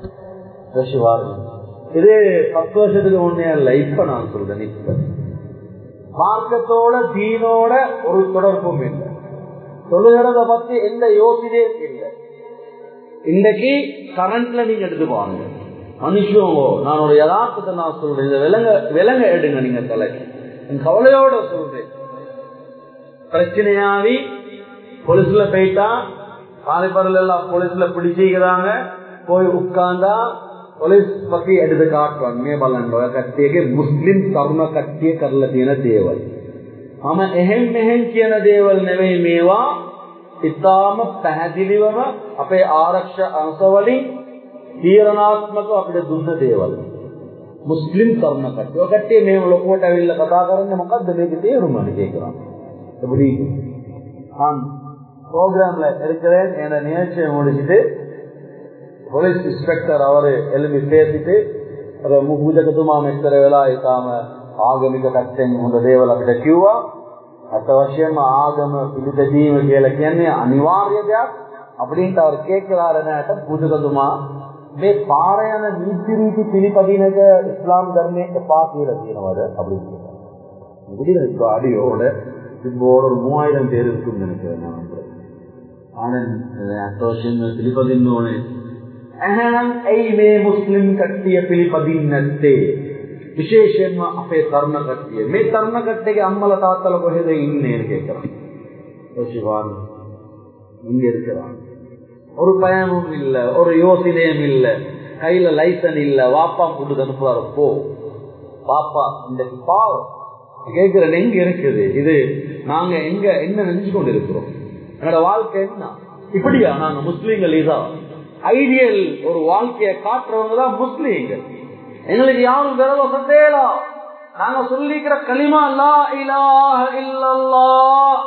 இது பத்து வருஷத்துக்கு முன்னே இல்ல இப்ப நான் சொல்றேன் இப்ப மார்க்கத்தோட தீனோட ஒரு தொடர்பும் இல்லை சொல்லுகிறத பத்தி எந்த யோசனையும் இல்லை இன்னைக்கு கரண்ட்ல நீங்க எடுத்து பாருங்க மனுஷங்க நான் ஒரு யதார்த்தத்தை நான் சொல்றேன் இந்த விலங்க விலங்க எடுங்க நீங்க தலைக்கு என் கவலையோட சொல்றேன் பிரச்சனையாவி போலீஸ்ல போயிட்டா பாலிப்பரில் எல்லாம் போலீஸ்ல பிடிச்சிக்கிறாங்க போய் உட்கார்ந்தா පොලිස් පති ඇඩද කාටුවන් මේ බලන්න ඔය කට්ටියගේ මුස්ලිම් තරුණ කට්ටිය කරලා තියෙන දේවල්. මම එහෙන් මෙහෙන් කියන දේවල් නෙවෙයි මේවා ඉතාම පැහැදිලිවම අපේ ආරක්ෂ අංශවලින් තීරණාත්මකව අපිට දුන්න දේවල්. මුස්ලිම් තරුණ කට්ටිය. ඔය කට්ටිය මේ ලොකුවට ඇවිල්ලා කතා කරන්නේ මොකද්ද මේකේ තේරුම කියලා. எப்படி நான் ப்ரோக்ராம்ல இருக்கிறேன் என நிகழ்ச்சியை முடிச்சுட்டு පොලිස් ඉස්පෙක්ටර් අවරේ එල්මි පේසිட்டு අර මුහුදකතුමා මෙච්චර වෙලා ඊටාම ආගමික පැත්තෙන් හොඳ දේවල් අපිට කිව්වා අතවශ්‍යම ආගම පිළිපැදීම කියලා කියන්නේ අනිවාර්ය දෙයක් අපිට அவர் கேட்கிறாரு බුදුරදුமா මේ පාර යන නීති රීති පිළිපදිනක ඉස්ලාම් ධර්මයේ එපා කියලා කියනවද அப்படின்னு கேட்டார் முடியல இப்போ அடியோட இப்போ ஒரு மூவாயிரம் பேர் இருக்குன்னு நினைக்கிறேன் நான் ආනන් පිළිපදින්න ඕනේ ඇහැනම් ඇයි මේ මුස්ලිම් කට්ටිය පිළිපදින්නේ නැත්තේ විශේෂයෙන්ම අපේ තරුණ කට්ටිය මේ තරුණ කට්ටියගේ අම්මලා තාත්තලා කොහෙද ඉන්නේ කියලා யோசிவான் இங்க இருக்கிறான் ஒரு பயமும் இல்ல ஒரு யோசனையும் இல்ல கையில லைசன் இல்ல வாப்பா கூட்டு அனுப்புவாரு போ பாப்பா இந்த பாவம் கேட்கிறேன் எங்க இருக்குது இது நாங்க எங்க என்ன நினைச்சு கொண்டு இருக்கிறோம் என்னோட வாழ்க்கை என்ன இப்படியா நாங்க முஸ்லீம்கள் இதான் ஐடியல் ஒரு வாழ்க்கையை காட்டுறவங்க தான் முஸ்லீம்கள் எங்களுக்கு யாரும் விரல சத்தேலா நாங்க சொல்லிக்கிற களிமா லா இலாஹ இல்லல்லாஹ்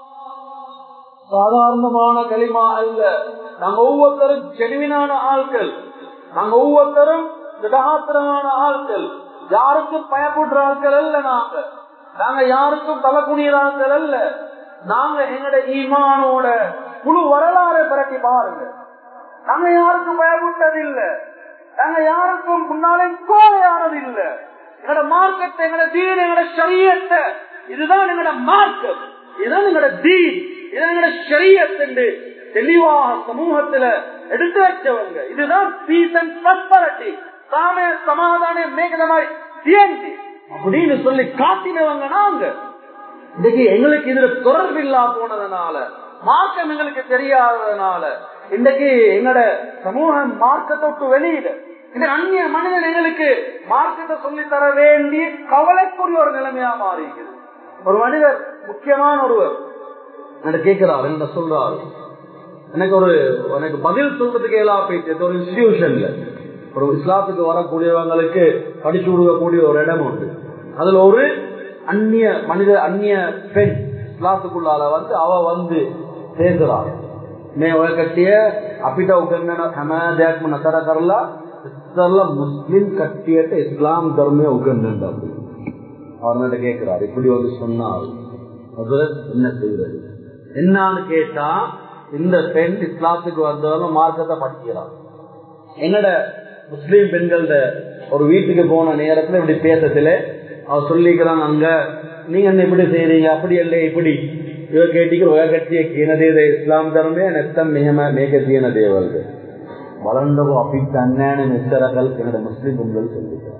சாதாரணமான களிமா அல்ல நாங்க ஒவ்வொருத்தரும் ஜெனுவினான ஆட்கள் நாங்க ஒவ்வொருத்தரும் திடகாத்திரமான ஆட்கள் யாருக்கும் பயப்படுற ஆட்கள் அல்ல நாங்க நாங்க யாருக்கும் தலை குனியிற ஆட்கள் அல்ல நாங்க எங்கட ஈமானோட முழு வரலாறு பரட்டி பாருங்க நாங்க யாருக்கும் பயப்பட்டது இல்ல நாங்க யாருக்கும் முன்னாலே கோலையானது இல்ல எங்கட மார்க்கத்தை எங்கட தீன் எங்கட சரியத்தை இதுதான் எங்கட மார்க்கம் இதுதான் எங்கட தீன் இதான் எங்கட சரியத்து தெளிவாக சமூகத்துல எடுத்து வச்சவங்க இதுதான் பீஸ் அண்ட் ப்ராஸ்பரிட்டி சாம சமாதானம் மேகத மாதிரி தியந்தி அப்படின்னு சொல்லி காட்டினவங்க நாங்க இன்னைக்கு எங்களுக்கு இதுல தொடர்பு இல்லா போனதுனால மார்க்கம் எங்களுக்கு தெரியாததுனால இன்னைக்கு எங்கட சமூகம் மார்க்கத்தை விட்டு வெளியில இந்த அந்நிய மனிதன் எங்களுக்கு மார்க்கத்தை சொல்லி தர வேண்டிய கவலைக்குரிய ஒரு நிலைமையா மாறிக்குது ஒரு மனிதர் முக்கியமான ஒருவர் என்ன கேட்கிறார் என்ன சொல்றாரு எனக்கு ஒரு எனக்கு பதில் சொல்றதுக்கு எல்லாம் போயிட்டு ஒரு இன்ஸ்டிடியூஷன்ல ஒரு இஸ்லாத்துக்கு வரக்கூடியவங்களுக்கு படிச்சு கொடுக்கக்கூடிய ஒரு இடம் உண்டு அதுல ஒரு அந்நிய மனித அந்நிய பெண் இஸ்லாத்துக்குள்ளால வந்து அவ வந்து பேசுறாள் මේ ඔය කට්ටිය අපිට උගන්වන හැම දෙයක්ම නතර කරලා ඉස්සල්ලා මුස්ලිම් කට්ටියට ඉස්ලාම් ධර්මය උගන්වන්න අපි. அவர்கிட்ட கேட்கிறார் இப்படி வந்து சொன்னார் அதுல என்ன செய்யறது என்னன்னு கேட்டா இந்த பெண் இஸ்லாத்துக்கு வந்தாலும் மார்க்கத்தை படிக்கிறார் எங்கட முஸ்லீம் பெண்கள்ட ஒரு வீட்டுக்கு போன நேரத்துல இப்படி பேசத்துல அவர் சொல்லிக்கிறாங்க அங்க நீங்க என்ன இப்படி செய்யறீங்க அப்படி இல்லை இப்படி ಇವಾಗ ಕೇಟಿಗೆ ಒಳ ಕಟ್ಟಿಯ ಕೀನದೇದ ಇಸ್ಲಾಂ ಧರ್ಮೇ ನೆತ್ತಂ ಮೆಹಮ ಮೇಕ ದೀನ ದೇವಲ್ಗೆ வளர்ந்தவோ அப்படி அண்ணான மெச்சரகள் என்னோட முஸ்லீம் பெண்கள் சொல்லிக்கிறார்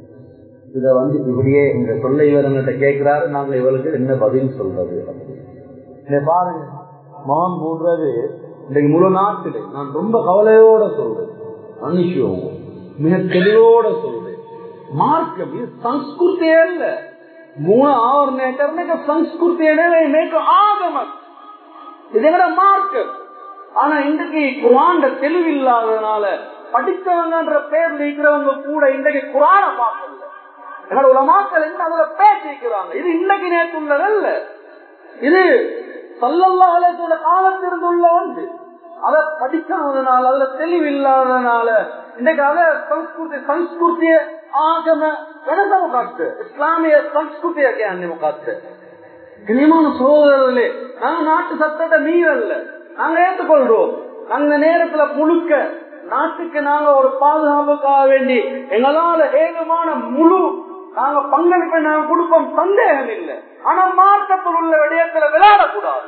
இத வந்து இப்படியே இந்த சொல்ல இவர் எங்கிட்ட கேட்கிறாரு நாங்க இவளுக்கு என்ன பதில் சொல்றது இதை பாருங்க மகன் மூன்றது இன்றைக்கு முழு நாட்டிலே நான் ரொம்ப கவலையோட சொல்றேன் மனுஷம் மிக தெளிவோட சொல்றேன் மார்க்கம் இது சம்ஸ்கிருத்தியே இல்லை मूळ आवरणे करणे का संस्कृती மேற்கு ஆகமம் இதுங்கிற மார்க் ஆனா இன்றைக்கு குரான் தெளிவு இல்லாததுனால படித்தவங்கன்ற பேர் இருக்கிறவங்க கூட இன்றைக்கு குரான பார்க்கல என்னோட உலமாக்கள் என்ன அதுல பேசிக்கிறாங்க இது இன்னைக்கு நேற்று உள்ளதல்ல இது சல்லல்லாஹோட காலத்திலிருந்து உள்ள ஒன்று அதை படிக்காததுனால அதுல தெளிவு இல்லாததுனால இன்னைக்கு அதை ಸಂಸ್ಕೃತಿ ಸಂಸ್ಕೃತಿಯ ಆಗಮ ಗಣದ ಮುಖಾತ್ತೆ ಇಸ್ಲಾಮಿಯ ಸಂಸ್ಕೃತಿಯ ಅನ್ನಿ ಮುಖಾತ್ತೆ கனிமான சோதரர்களே நாங்க நாட்டு சட்டத்தை மீறல்ல நாங்க ஏற்றுக்கொள்றோம் அந்த நேரத்துல முழுக்க நாட்டுக்கு நாங்க ஒரு பாதுகாப்புக்காக வேண்டி எங்களால ஏகமான முழு நாங்க பங்களிப்பை நாங்க கொடுப்போம் சந்தேகம் இல்லை ஆனா மார்க்கத்தில் உள்ள விடயத்துல விளையாடக்கூடாது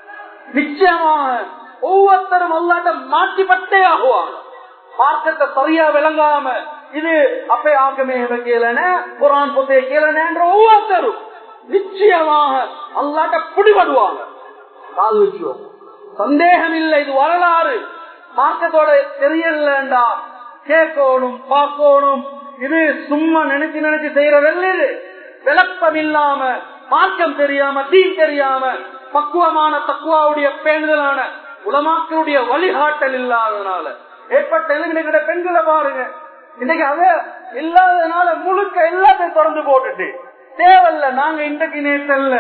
நிச்சயமாக ஒவ்வொருத்தரும் அல்லாட்ட மாற்றிப்பட்டே ஆகுவாங்க மார்க்கத்தை சரியா விளங்காம இது அப்பே ஆக்கமே கேளன குரான் புத்தைய கேளன ஒவ்வொருத்தரும் நிச்சயமாக அல்லாட்ட பிடிபடுவாங்க கால் வச்சுவோம் சந்தேகம் இல்லை இது வரலாறு மார்க்கத்தோட தெரியலண்டா கேட்கணும் பார்க்கணும் இது சும்மா நினைச்சு நினைச்சு செய்யறதில்ல இது விளக்கம் இல்லாம மார்க்கம் தெரியாம தீ தெரியாம பக்குவமான தக்குவாவுடைய பேணுதலான உலமாக்களுடைய வழிகாட்டல் இல்லாததுனால ஏற்பட்ட இளைஞர்கள பெண்களை பாருங்க இன்னைக்கு அது இல்லாததுனால முழுக்க எல்லாத்தையும் திறந்து போட்டுட்டு தேவையில்ல நாங்க இன்றைக்கு நேற்றல்ல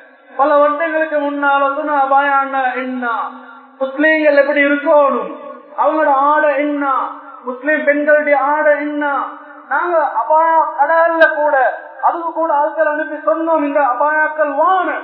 பல வருடங்களுக்கு முன்னால வந்து அபாயாண்ணா என்ன முஸ்லீம்கள் எப்படி இருக்கணும் அவங்களோட ஆடை என்ன முஸ்லீம் பெண்களுடைய ஆடை என்ன நாங்க அபாயா கடல்ல கூட அதுக்கு கூட ஆட்கள் அனுப்பி சொன்னோம் இந்த அபாயாக்கள் வான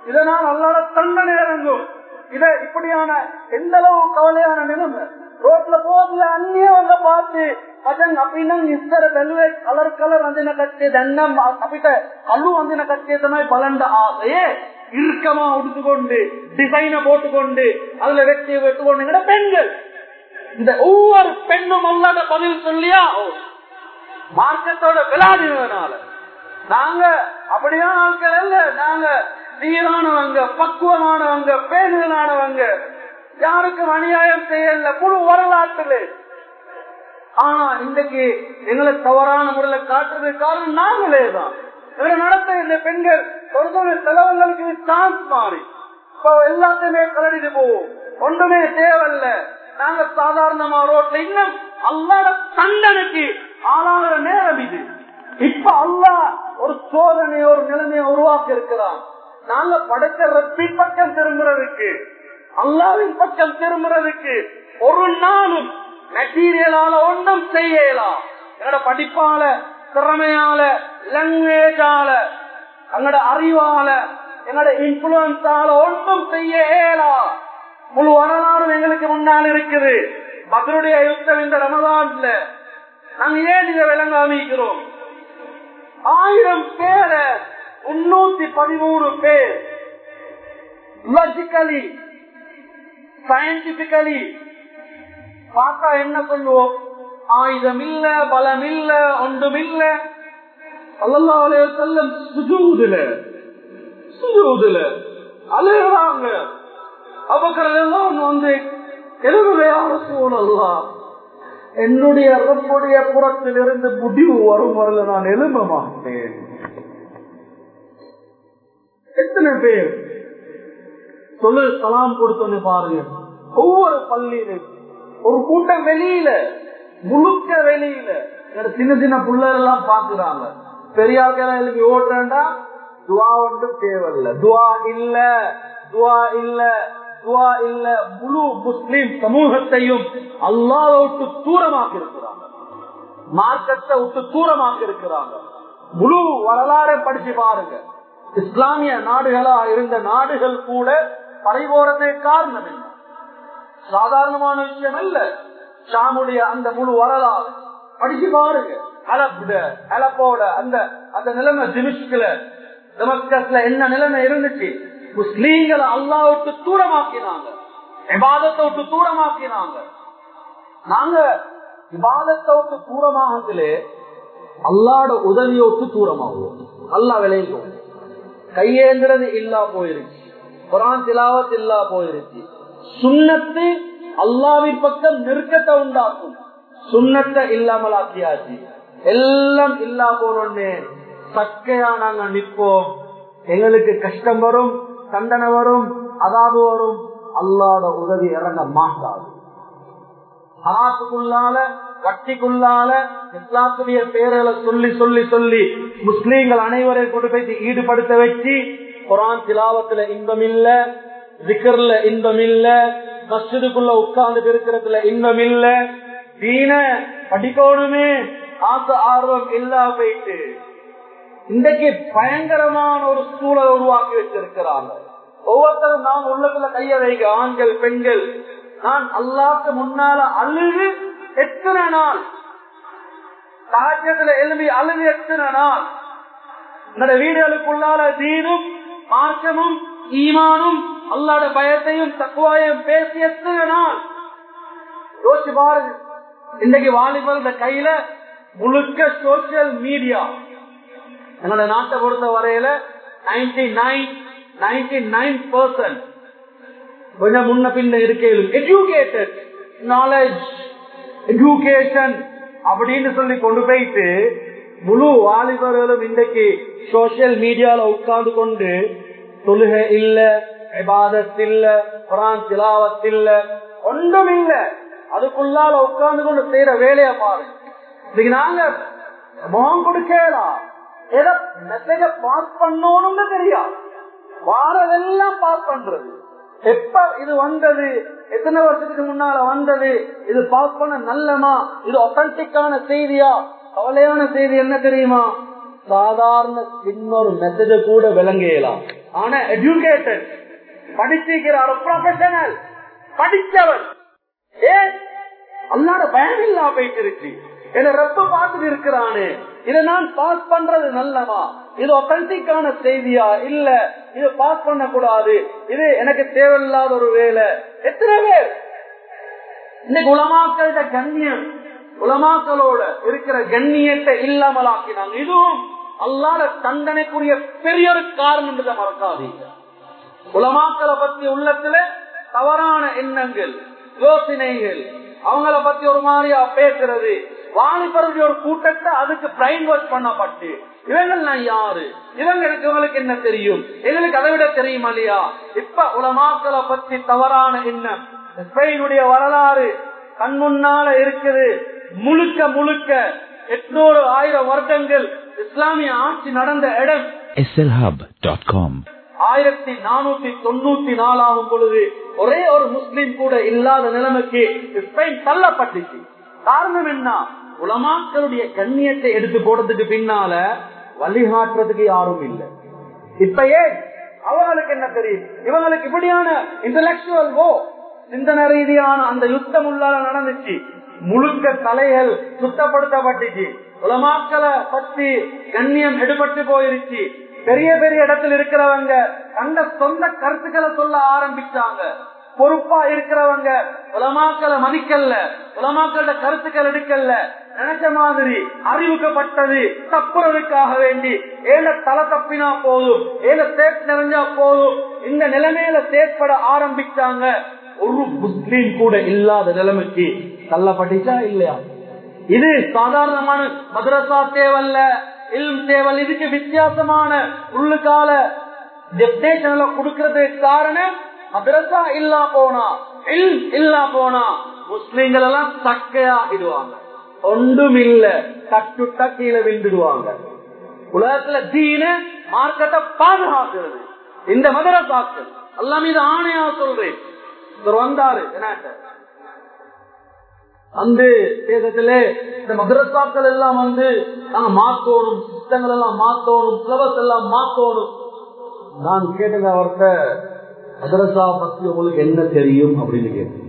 இதனால் அல்லாத தண்டனை இறங்கும் இத இப்படியான எந்த அளவு கவலையான நிலைமை ரோட்ல போதுல அந்நியவங்க பார்த்து ಅದಂಗ ಅಪಿನಂಗ್ ಇಸ್ತರ ಬೆಲ್ಲೆ ಕಲರ್ ಕಲರ್ ಅಂದಿನ ಕಟ್ಟೆ ದಣ್ಣಂ ಅಪಿಟ ಕಲ್ಲು ಅಂದಿನ ಕಟ್ಟೆ ತಮಾய் பலண்ட ஆசையே இறுக்கமா உடுத்துக்கொண்டு டிசைனை போட்டுக்கொண்டு அதுல வெட்டி வெட்டுக்கொண்டு பெண்கள் இந்த ஒவ்வொரு பெண்ணும் அல்லாத பதில் சொல்லியா மார்க்கத்தோட விளையாடினதுனால நாங்க அப்படியான ஆட்கள் அல்ல நாங்க சீரானவங்க பக்குவமானவங்க பேணுதலானவங்க யாருக்கும் அநியாயம் செய்யல முழு வரலாற்றுல ஆனா இன்றைக்கு எங்களை தவறான முறையில காட்டுறது காரணம் நாங்களே தான் இவரை நடத்த இந்த பெண்கள் ஒரு செலவுகளுக்கு சான்ஸ் மாறி இப்ப எல்லாத்தையுமே கலடிட்டு போவோம் ஒன்றுமே தேவையில்ல நாங்க சாதாரணமா ரோட்ல இன்னும் அல்லாத தண்டனைக்கு ஆளாகிற நேரம் இது இப்ப அல்லா ஒரு சோதனை ஒரு நிலைமையை உருவாக்கி இருக்கிறான் நாங்க படைச்ச ரப்பி பக்கம் திரும்புறதுக்கு அல்லாவின் பக்கம் திரும்புறதுக்கு ஒரு நாளும் மெட்டீரியலால ஒன்றும் செய்யலாம் எங்கட படிப்பால திறமையால லாங்குவேஜால எங்கட அறிவால எங்கட இன்ஃபுளுன்ஸால ஒன்றும் செய்ய இயலாம் முழு வரலாறும் எங்களுக்கு முன்னால் இருக்குது மதுருடைய யுத்தம் இந்த ரமதான்ல நாங்க ஏன் இதை விளங்காமிக்கிறோம் ஆயிரம் பேரை முன்னூத்தி பதிமூணு பேர் லாஜிக்கலி சயின்டிபிக்கலி பார்த்தா என்ன சொல்லுவோம் ஆயுதம் இல்ல பலம் இல்ல ஒன்றும் இல்ல அல்லல்லாவுடைய செல்லம் சுஜூதுல சுஜூதுல அழுகிறாங்க அவக்கரெல்லாம் வந்து எழுதுகையா சூழல்லாம் என்னுடைய ரப்புடைய புறத்தில் இருந்து முடிவு வரும் வரல நான் எழும்ப மாட்டேன் எத்தனை பேர் சொல்லு சலாம் கொடுத்தோன்னு பாருங்க ஒவ்வொரு பள்ளியிலும் ஒரு கூட்டம் வெளியில முழுக்க வெளியில சின்ன சின்ன பிள்ளைகள் எல்லாம் பாக்குறாங்க பெரியாக்கெல்லாம் எழுப்பி ஓட்டுறா துவா ஒன்றும் தேவையில்ல துவா இல்ல துவா இல்ல துவா இல்ல முழு முஸ்லிம் சமூகத்தையும் அல்லாத விட்டு தூரமாக்கி இருக்கிறாங்க மார்க்கத்தை விட்டு தூரமாக்கி இருக்கிறாங்க முழு வரலாறை படிச்சு பாருங்க இஸ்லாமிய நாடுகளா இருந்த நாடுகள் கூட படைபோறதுக்கு காரணம் என்ன சாதாரணமான விஷயம் இல்ல ஷாமுடைய அந்த முழு வரலாறு படிச்சு பாருங்க அலப்புட அலப்போட அந்த அந்த நிலைமை திமிஷ்குல டெமஸ்கஸ்ல என்ன நிலைமை இருந்துச்சு முஸ்லீம்களை அல்லா விட்டு தூரமாக்கினாங்க விவாதத்தை விட்டு தூரமாக்கினாங்க நாங்க விவாதத்தை விட்டு தூரமாகத்திலே அல்லாட உதவியை விட்டு தூரமாகுவோம் அல்லா விளையும் கையேந்திரது இல்லா போயிருச்சு குரான் திலாவத் இல்லா போயிருச்சு சுண்ணத்து அல்லாவின் பக்கம் நெருக்கத்தை உண்டாக்கும் சுண்ணத்தை இல்லாமல் ஆக்கியாச்சு எல்லாம் இல்லா போனோன்னு சக்கையா நாங்க நிற்போம் எங்களுக்கு கஷ்டம் வரும் தண்டனை வரும் அதாவது வரும் அல்லாத உதவி இறங்க மாட்டாது ஹராத்துக்குள்ளால வட்டிக்குள்ளால இஸ்லாத்துடைய பேர்களை சொல்லி சொல்லி சொல்லி முஸ்லீம்கள் அனைவரையும் கொண்டு போய் ஈடுபடுத்த வச்சு குரான் திலாவத்துல இன்பம் இல்ல விக்கர்ல இன்பம் இல்ல மஸ்ஜிதுக்குள்ள உட்கார்ந்து இருக்கிறதுல இன்பம் இல்ல தீன படிக்கணுமே ஆசை ஆர்வம் இல்லா போயிட்டு இன்றைக்கு பயங்கரமான ஒரு சூழலை உருவாக்கி வச்சிருக்கிறாங்க ஒவ்வொருத்தரும் நாம் உள்ளத்துல கைய வைக்க ஆண்கள் பெண்கள் நான் அல்லாக்கு முன்னால அழுது எத்தனை நாள் ராஜ்யத்துல எழுதி அழுது எத்தனை நாள் இந்த வீடுகளுக்குள்ளால தீனும் மார்க்கமும் ஈமானும் அல்லாட பயத்தையும் தக்குவாயும் பேசி எத்தனை நாள் யோசிச்சு பாருங்க இன்னைக்கு வாலிபர் கையில முழுக்க சோசியல் மீடியா எங்களோட நாட்டை பொறுத்த வரையில ninety nine ninety nine percent கொஞ்சம் முன்ன பின்ன இருக்கையில் எஜுகேட்டட் நாலேஜ் எஜுகேஷன் அப்படின்னு சொல்லி கொண்டு போயிட்டு முழு வாலிபர்களும் இன்றைக்கு சோசியல் மீடியால உட்கார்ந்து கொண்டு தொழுகை இல்ல விவாதத் இல்ல குரான் திலாவத் இல்ல ஒன்றும் இல்ல அதுக்குள்ளால உட்கார்ந்து கொண்டு செய்யற வேலையை பாரு இன்னைக்கு நாங்க முகம் கொடுக்கலாம் ஏதோ மெசேஜ பாஸ் பண்ணணும்னு தெரியாது வாரதெல்லாம் பாஸ் பண்றது எப்ப இது வந்தது எத்தனை வருஷத்துக்கு முன்னால வந்தது இது பாஸ் பண்ண நல்லமா இது ஒத்தன்டிக்கான செய்தியா கவலையான செய்தி என்ன தெரியுமா சாதாரண இன்னொரு மெசேஜ கூட விளங்கலாம் ஆனா எஜுகேட்டட் படிச்சிருக்கிறார் ப்ரொஃபஷனல் படிச்சவர் ஏன் அல்லாட பயம் இல்லா போயிட்டு இருக்கு என்ன ரொம்ப பார்த்துட்டு இருக்கிறானே இதை நான் பாஸ் பண்றது நல்லவா இது ஒத்தன்டிக்கான செய்தியா இல்ல இது பாஸ் பண்ண கூடாது இது எனக்கு தேவையில்லாத ஒரு வேலை எத்தனை பேர் இன்னைக்கு உலமாக்கள கண்ணியம் உலமாக்களோட இருக்கிற கண்ணியத்தை இல்லாமலாக்கினாங்க இதுவும் அல்லாத தண்டனைக்குரிய பெரிய ஒரு காரணம் என்றதை மறக்காதீங்க உலமாக்களை பத்தி உள்ளத்துல தவறான எண்ணங்கள் யோசனைகள் அவங்கள பத்தி ஒரு மாதிரியா பேசுறது வாலிபருடைய ஒரு கூட்டத்தை அதுக்கு பிரைன் வாஷ் பண்ணப்பட்டு இவங்கள் நான் யாரு இவங்களுக்கு இவங்களுக்கு என்ன தெரியும் எங்களுக்கு அதை விட தெரியுமா இல்லையா இப்ப உலமாக்களை பத்தி தவறான எண்ணம் ஸ்பெயினுடைய வரலாறு கண் முன்னால இருக்குது முழுக்க முழுக்க எட்நூறு ஆயிரம் வருடங்கள் இஸ்லாமிய ஆட்சி நடந்த இடம் slhub.com ஆயிரத்தி நானூத்தி தொண்ணூத்தி நாலாகும் பொழுது ஒரே ஒரு முஸ்லீம் கூட இல்லாத நிலைமைக்கு ஸ்பெயின் தள்ளப்பட்டுச்சு காரணம் என்ன உலமாக்களுடைய கண்ணியத்தை எடுத்து போடுறதுக்கு பின்னால வழிகாட்டுறதுக்கு யாரும் இல்லை இப்ப ஏன் அவங்களுக்கு என்ன தெரியும் இவங்களுக்கு இப்படியான இன்டலெக்சுவல் ஓ சிந்தன ரீதியான அந்த யுத்தம் உள்ளால நடந்துச்சு முழுக்க தலைகள் சுத்தப்படுத்தப்பட்டுச்சு உலமாக்களை பத்தி கண்ணியம் எடுபட்டு போயிருச்சு பெரிய பெரிய இடத்துல இருக்கிறவங்க கண்ட சொந்த கருத்துக்களை சொல்ல ஆரம்பிச்சாங்க பொறுப்பா இருக்கிறவங்க உலமாக்களை மதிக்கல உலமாக்களோட கருத்துக்கள் எடுக்கல நினைச்ச மாதிரி அறிவுக்கப்பட்டது தப்புறதுக்காக வேண்டி ஏல தலை தப்பினா போதும் ஏல சேட் நிறைஞ்சா போதும் இந்த நிலைமையில செயற்பட ஆரம்பிச்சாங்க ஒரு முஸ்லீம் கூட இல்லாத நிலைமைக்கு தள்ளப்பட்டுச்சா இல்லையா இது சாதாரணமான மதரசா தேவல்ல இல்ம் தேவல் இதுக்கு வித்தியாசமான உள்ளுக்கால டெப்டேஷன்ல கொடுக்கறதுக்கு காரணம் மதரசா இல்லா போனா இல் இல்லா போனா முஸ்லீம்கள் எல்லாம் சக்கையாகிடுவாங்க ஒன்றும் இல்ல கட்டுட்டா கீழே விழுந்துடுவாங்க உலகத்துல தீன மார்க்கத்தை பாதுகாக்கிறது இந்த மதரசாக்கள் எல்லாம் இது ஆணையா சொல்றேன் இவர் வந்தாரு என்ன அந்த தேசத்திலே இந்த மதரசாக்கள் எல்லாம் வந்து நாங்க மாத்தோணும் சிஸ்டங்கள் எல்லாம் மாத்தோணும் சிலபஸ் எல்லாம் மாத்தோணும் நான் கேட்டது அவர்கிட்ட மதரசா பத்தி உங்களுக்கு என்ன தெரியும் அப்படின்னு கேட்டேன்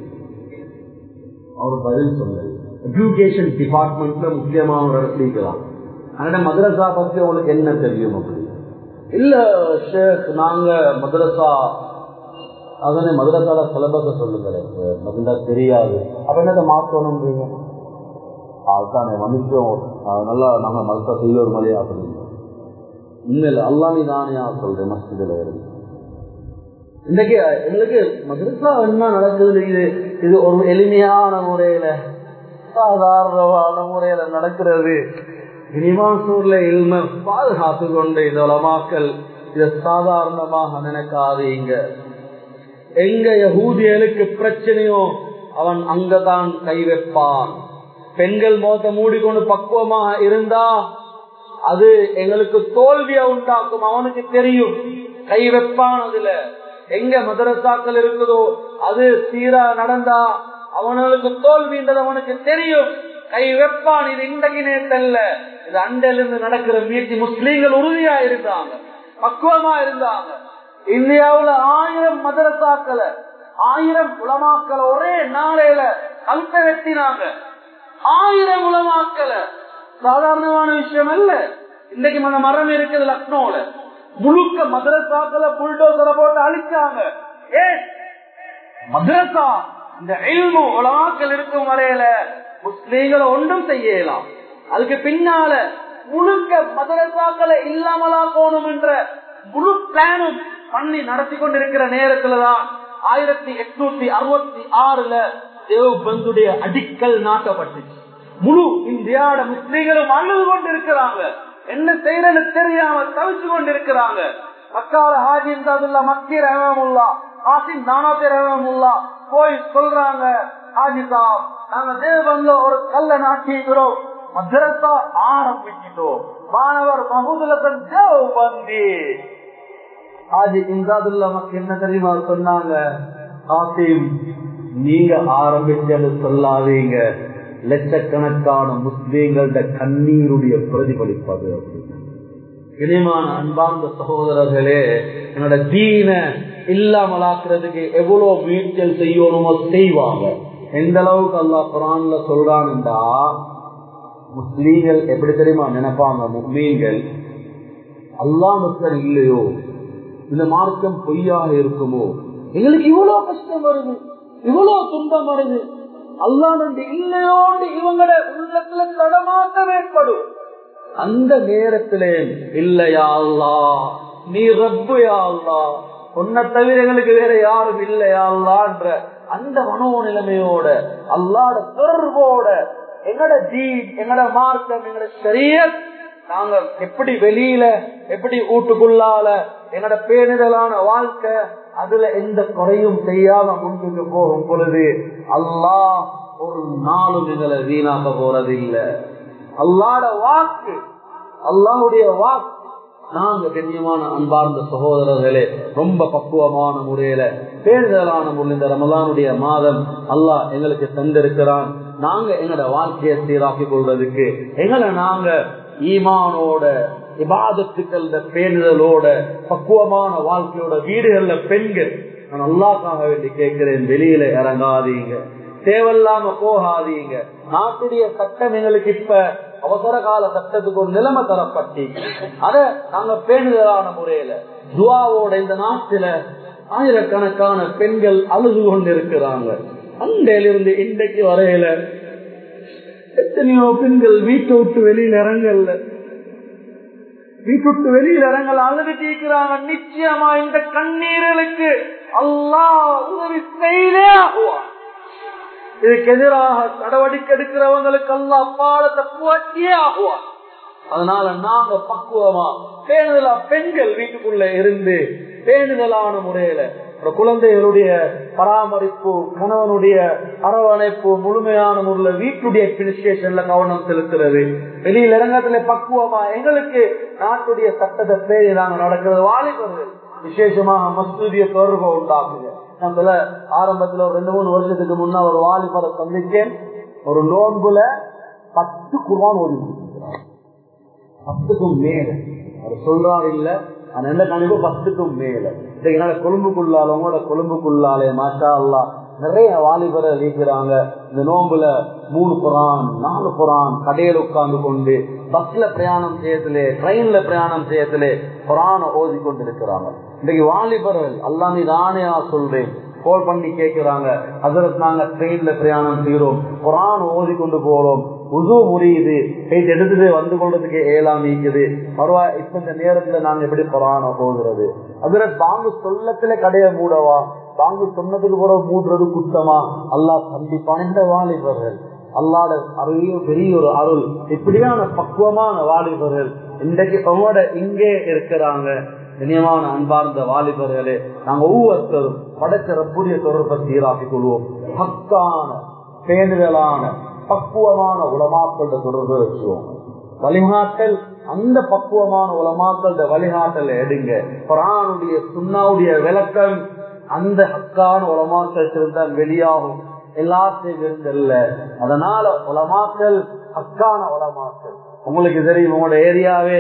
அவர் பதில் சொன்னார் எஜுகேஷன் டிபார்ட்மெண்ட்ல முக்கியமான ஒரு இடத்துல இருக்கலாம் அதனால மதரசா பத்தி உங்களுக்கு என்ன தெரியும் அப்படின்னு இல்ல ஷேக் நாங்க மதரசா அதனை மதுரசால சிலபஸ சொல்லுங்களேன் மதுரா தெரியாது அப்ப என்னதை மாற்றணும்ன்றீங்க அதுதானே மன்னிச்சோம் நல்லா நாங்க மதரசா செய்ய ஒரு மலையா அப்படின்னு உண்மையில் அல்லாமி தானியா சொல்றேன் மஸ்ஜிதில் இருந்து இன்னைக்கு எங்களுக்கு மதரசா என்ன நடக்குது இது இது ஒரு எளிமையான முறையில சாதாரணமான முறையில நடக்கிறது இனிமாசூர்ல இல்ம பாதுகாத்து கொண்டு இந்த உலமாக்கள் இதை சாதாரணமாக நினைக்காதீங்க எங்க யகூதியலுக்கு பிரச்சனையோ அவன் அங்கதான் கை வைப்பான் பெண்கள் மோத்த மூடிக்கொண்டு பக்குவமாக இருந்தா அது எங்களுக்கு தோல்வியை உண்டாக்கும் அவனுக்கு தெரியும் கை வைப்பான் அதுல எங்க மதரசாக்கள் இருக்குதோ அது சீரா நடந்தா அவனுக்கு தோல்வின்றது அவனுக்கு தெரியும் கை வைப்பான் இது இன்றைக்கு நேரத்தல்ல இது அண்டையிலிருந்து நடக்கிற முயற்சி முஸ்லீம்கள் உறுதியா இருந்தாங்க பக்குவமா இருந்தாங்க இந்தியாவுல ஆயிரம் மதரசாக்களை ஆயிரம் உலமாக்களை ஒரே நாளையில கல்ப வெட்டினாங்க ஆயிரம் உலமாக்களை சாதாரணமான விஷயம் அல்ல இன்னைக்கு அந்த மரம் இருக்குது லக்னோல முழுக்க மதரசாக்களை புல்டோசரை போட்டு அழிச்சாங்க ஏன் மதரசா இந்த எல்மு உலமாக்கள் இருக்கும் வரையில முஸ்லீம்களை ஒன்றும் செய்யலாம் அதுக்கு பின்னால முழுக்க மதரசாக்களை இல்லாமலா போகணும் என்ற முழு பிளானும் பண்ணி நடத்தி கொண்டிருக்கிற நேரத்துலதான் ஆயிரத்தி எட்நூத்தி அறுபத்தி ஆறுல தேவபந்துடைய அடிக்கல் நாட்டப்பட்டுச்சு முழு இந்தியாவோட முஸ்லீம்களும் அழுது கொண்டிருக்கிறாங்க என்ன செய்யறது தெரியாம தவிச்சு கொண்டிருக்கிறாங்க மக்கால ஹாஜி இந்தாதுல்லா மக்கி ரஹமுல்லா ஆசிம் நானாத்தே ரஹமுல்லா போய் சொல்றாங்க ஹாஜி சாப் நாங்க தேவபந்துல ஒரு கல்ல நாட்டிக்கிறோம் மதரசா ஆரம்பிச்சிட்டோம் மாணவர் மகுதுலத்தன் தேவபந்தி ஆஜி இம்தாதுல்லா மக்கள் என்ன தெரியுமா சொன்னாங்க ஆசிம் நீங்க ஆரம்பிச்சது சொல்லாதீங்க லட்சக்கணக்கான முஸ்லீம்கள கண்ணீருடைய பிரதிபலிப்பது இனிமான அன்பார்ந்த சகோதரர்களே என்னோட தீன இல்லாமலாக்குறதுக்கு எவ்வளவு முயற்சிகள் செய்யணுமோ செய்வாங்க எந்த அளவுக்கு அல்லாஹ் குரான்ல சொல்றான்டா முஸ்லீம்கள் எப்படி தெரியுமா நினைப்பாங்க முஸ்லீம்கள் அல்லாஹ் மக்கள் இல்லையோ இந்த மார்க்கம் பொய்யாக இருக்குமோ எங்களுக்கு இவ்வளவு கஷ்டம் வருது இவ்வளவு துன்பம் வருது அல்லாஹ் இல்லையோன்னு இவங்களோட உள்ளத்துல தடமாட்டம் ஏற்படும் அந்த நேரத்திலே இல்லையா அல்லா நீ ரப்புயா அல்லா உன்னை தவிர எங்களுக்கு வேற யாரும் இல்லையா அல்லான்ற அந்த மனோநிலைமையோட அல்லாட தொடர்போட எங்கட ஜீன் எங்கட மார்க்கம் எங்கட சரியத் நாங்க எப்படி வெளியில எப்படி வீட்டுக்குள்ளால எங்கட பேணுதலான வாழ்க்கை அதுல எந்த குறையும் செய்யாம முன்னுக்கு போகும் பொழுது அல்லாஹ் ஒரு நாளும் எங்களை வீணாக்க போறது இல்லை அல்லாட வாக்கு அல்லாவுடைய வாக்கு நாங்க கண்ணியமான அன்பார்ந்த சகோதரர்களே ரொம்ப பக்குவமான முறையில பேருதலான முறையில் இந்த ரமலானுடைய மாதம் அல்லாஹ் எங்களுக்கு தந்திருக்கிறான் நாங்க எங்களோட வாழ்க்கையை சீராக்கி கொள்றதுக்கு எங்களை நாங்க ஈமானோட இபாதத்துக்கள் பேணுதலோட பக்குவமான வாழ்க்கையோட வீடுகள்ல பெண்கள் நான் அல்லாக்காக வேண்டி கேட்கிறேன் வெளியில இறங்காதீங்க தேவையில்லாம போகாதீங்க நாட்டுடைய சட்டம் எங்களுக்கு இப்ப அவசர கால சட்டத்துக்கு ஒரு நிலைமை தரப்பட்டி அத நாங்க பேணுதலான முறையில துவாவோட இந்த நாட்டில ஆயிரக்கணக்கான பெண்கள் அழுது கொண்டிருக்கிறாங்க அண்டையிலிருந்து இன்றைக்கு வரையில எத்தனையோ பெண்கள் வீட்டை விட்டு வெளியில இறங்கல வீட்டு விட்டு வெளியில இறங்கல அழுது கேட்கிறாங்க நிச்சயமா இந்த கண்ணீர்களுக்கு அல்லாஹ் உதவி செய்தே ஆகுவான் இதுக்கு எதிராக நடவடிக்கை எடுக்கிறவங்களுக்கு எல்லாம் பாடத்தை புவச்சியே ஆகுவான் அதனால நாங்க பக்குவமா பேணுதலா பெண்கள் வீட்டுக்குள்ள இருந்து பேணுதலான முறையில குழந்தைகளுடைய பராமரிப்பு கணவனுடைய அரவணைப்பு முழுமையான முறையில் வீட்டுடைய அட்மினிஸ்ட்ரேஷன்ல கவனம் செலுத்துறது வெளியில இறங்கத்துல பக்குவமா எங்களுக்கு நாட்டுடைய சட்டத்தை பேரி நாங்க நடக்கிறது வாலிபர்கள் விசேஷமாக மசூதிய தொடர்பு உண்டாக்குங்க நம்மள ஆரம்பத்துல ஒரு ரெண்டு மூணு வருஷத்துக்கு முன்ன ஒரு வாலிபரை சந்திச்சேன் ஒரு நோன்புல பத்து குர்வான் ஓடி பத்துக்கும் மேல அவர் சொல்றாரு இல்ல அந்த எந்த கணிப்பு பத்துக்கும் மேல என்னால கொழும்புக்குள்ளால உங்களோட கொழும்புக்குள்ளாலே மாஷா அல்லா நிறைய வாலிபரை இருக்கிறாங்க இந்த நோம்புல மூணு புறான் நாலு புறான் கடையில உட்கார்ந்து கொண்டு பஸ்ல பிரயாணம் செய்யத்திலே ட்ரெயின்ல பிரயாணம் செய்யத்திலே புறான ஓதி கொண்டு இருக்கிறாங்க இன்னைக்கு வாலிபர்கள் அல்லாமே நானே சொல்றேன் கோல் பண்ணி கேட்கிறாங்க அதற்கு நாங்க ட்ரெயின்ல பிரயாணம் செய்யறோம் குரான் ஓதி கொண்டு போறோம் உது முறியுது கைட்டு எடுத்துட்டு வந்து கொள்றதுக்கு ஏலாம் நீக்குது பரவா இப்ப இந்த நேரத்துல நாங்க எப்படி குரான போகிறது அதுல பாங்கு சொல்லத்துல கடைய மூடவா பாங்கு சொன்னதுக்கு போற மூடுறது குத்தமா அல்லா கண்டிப்பான இந்த வாலிபர்கள் அல்லாட அருளையும் பெரிய ஒரு அருள் இப்படியான பக்குவமான வாலிபர்கள் இன்றைக்கு அவங்களோட இங்கே இருக்கிறாங்க இனியமான அன்பார்ந்த வாலிபர்களே நாங்க ஒவ்வொருத்தரும் படைச்ச ரப்புடைய தொடர்பை சீராக்கிக் கொள்வோம் பக்தான பேணுதலான பக்குவமான உலமாக்கள தொடர்பு வச்சுவோம் வழிகாட்டல் அந்த பக்குவமான உலமாக்கள வழிகாட்டல் எடுங்க குரானுடைய சுண்ணாவுடைய விளக்கம் அந்த ஹக்கான உலமாக்கள் இருந்தால் வெளியாகும் எல்லாத்தையும் இருந்தல்ல அதனால உலமாக்கல் ஹக்கான உலமாக்கல் உங்களுக்கு தெரியும் உங்களோட ஏரியாவே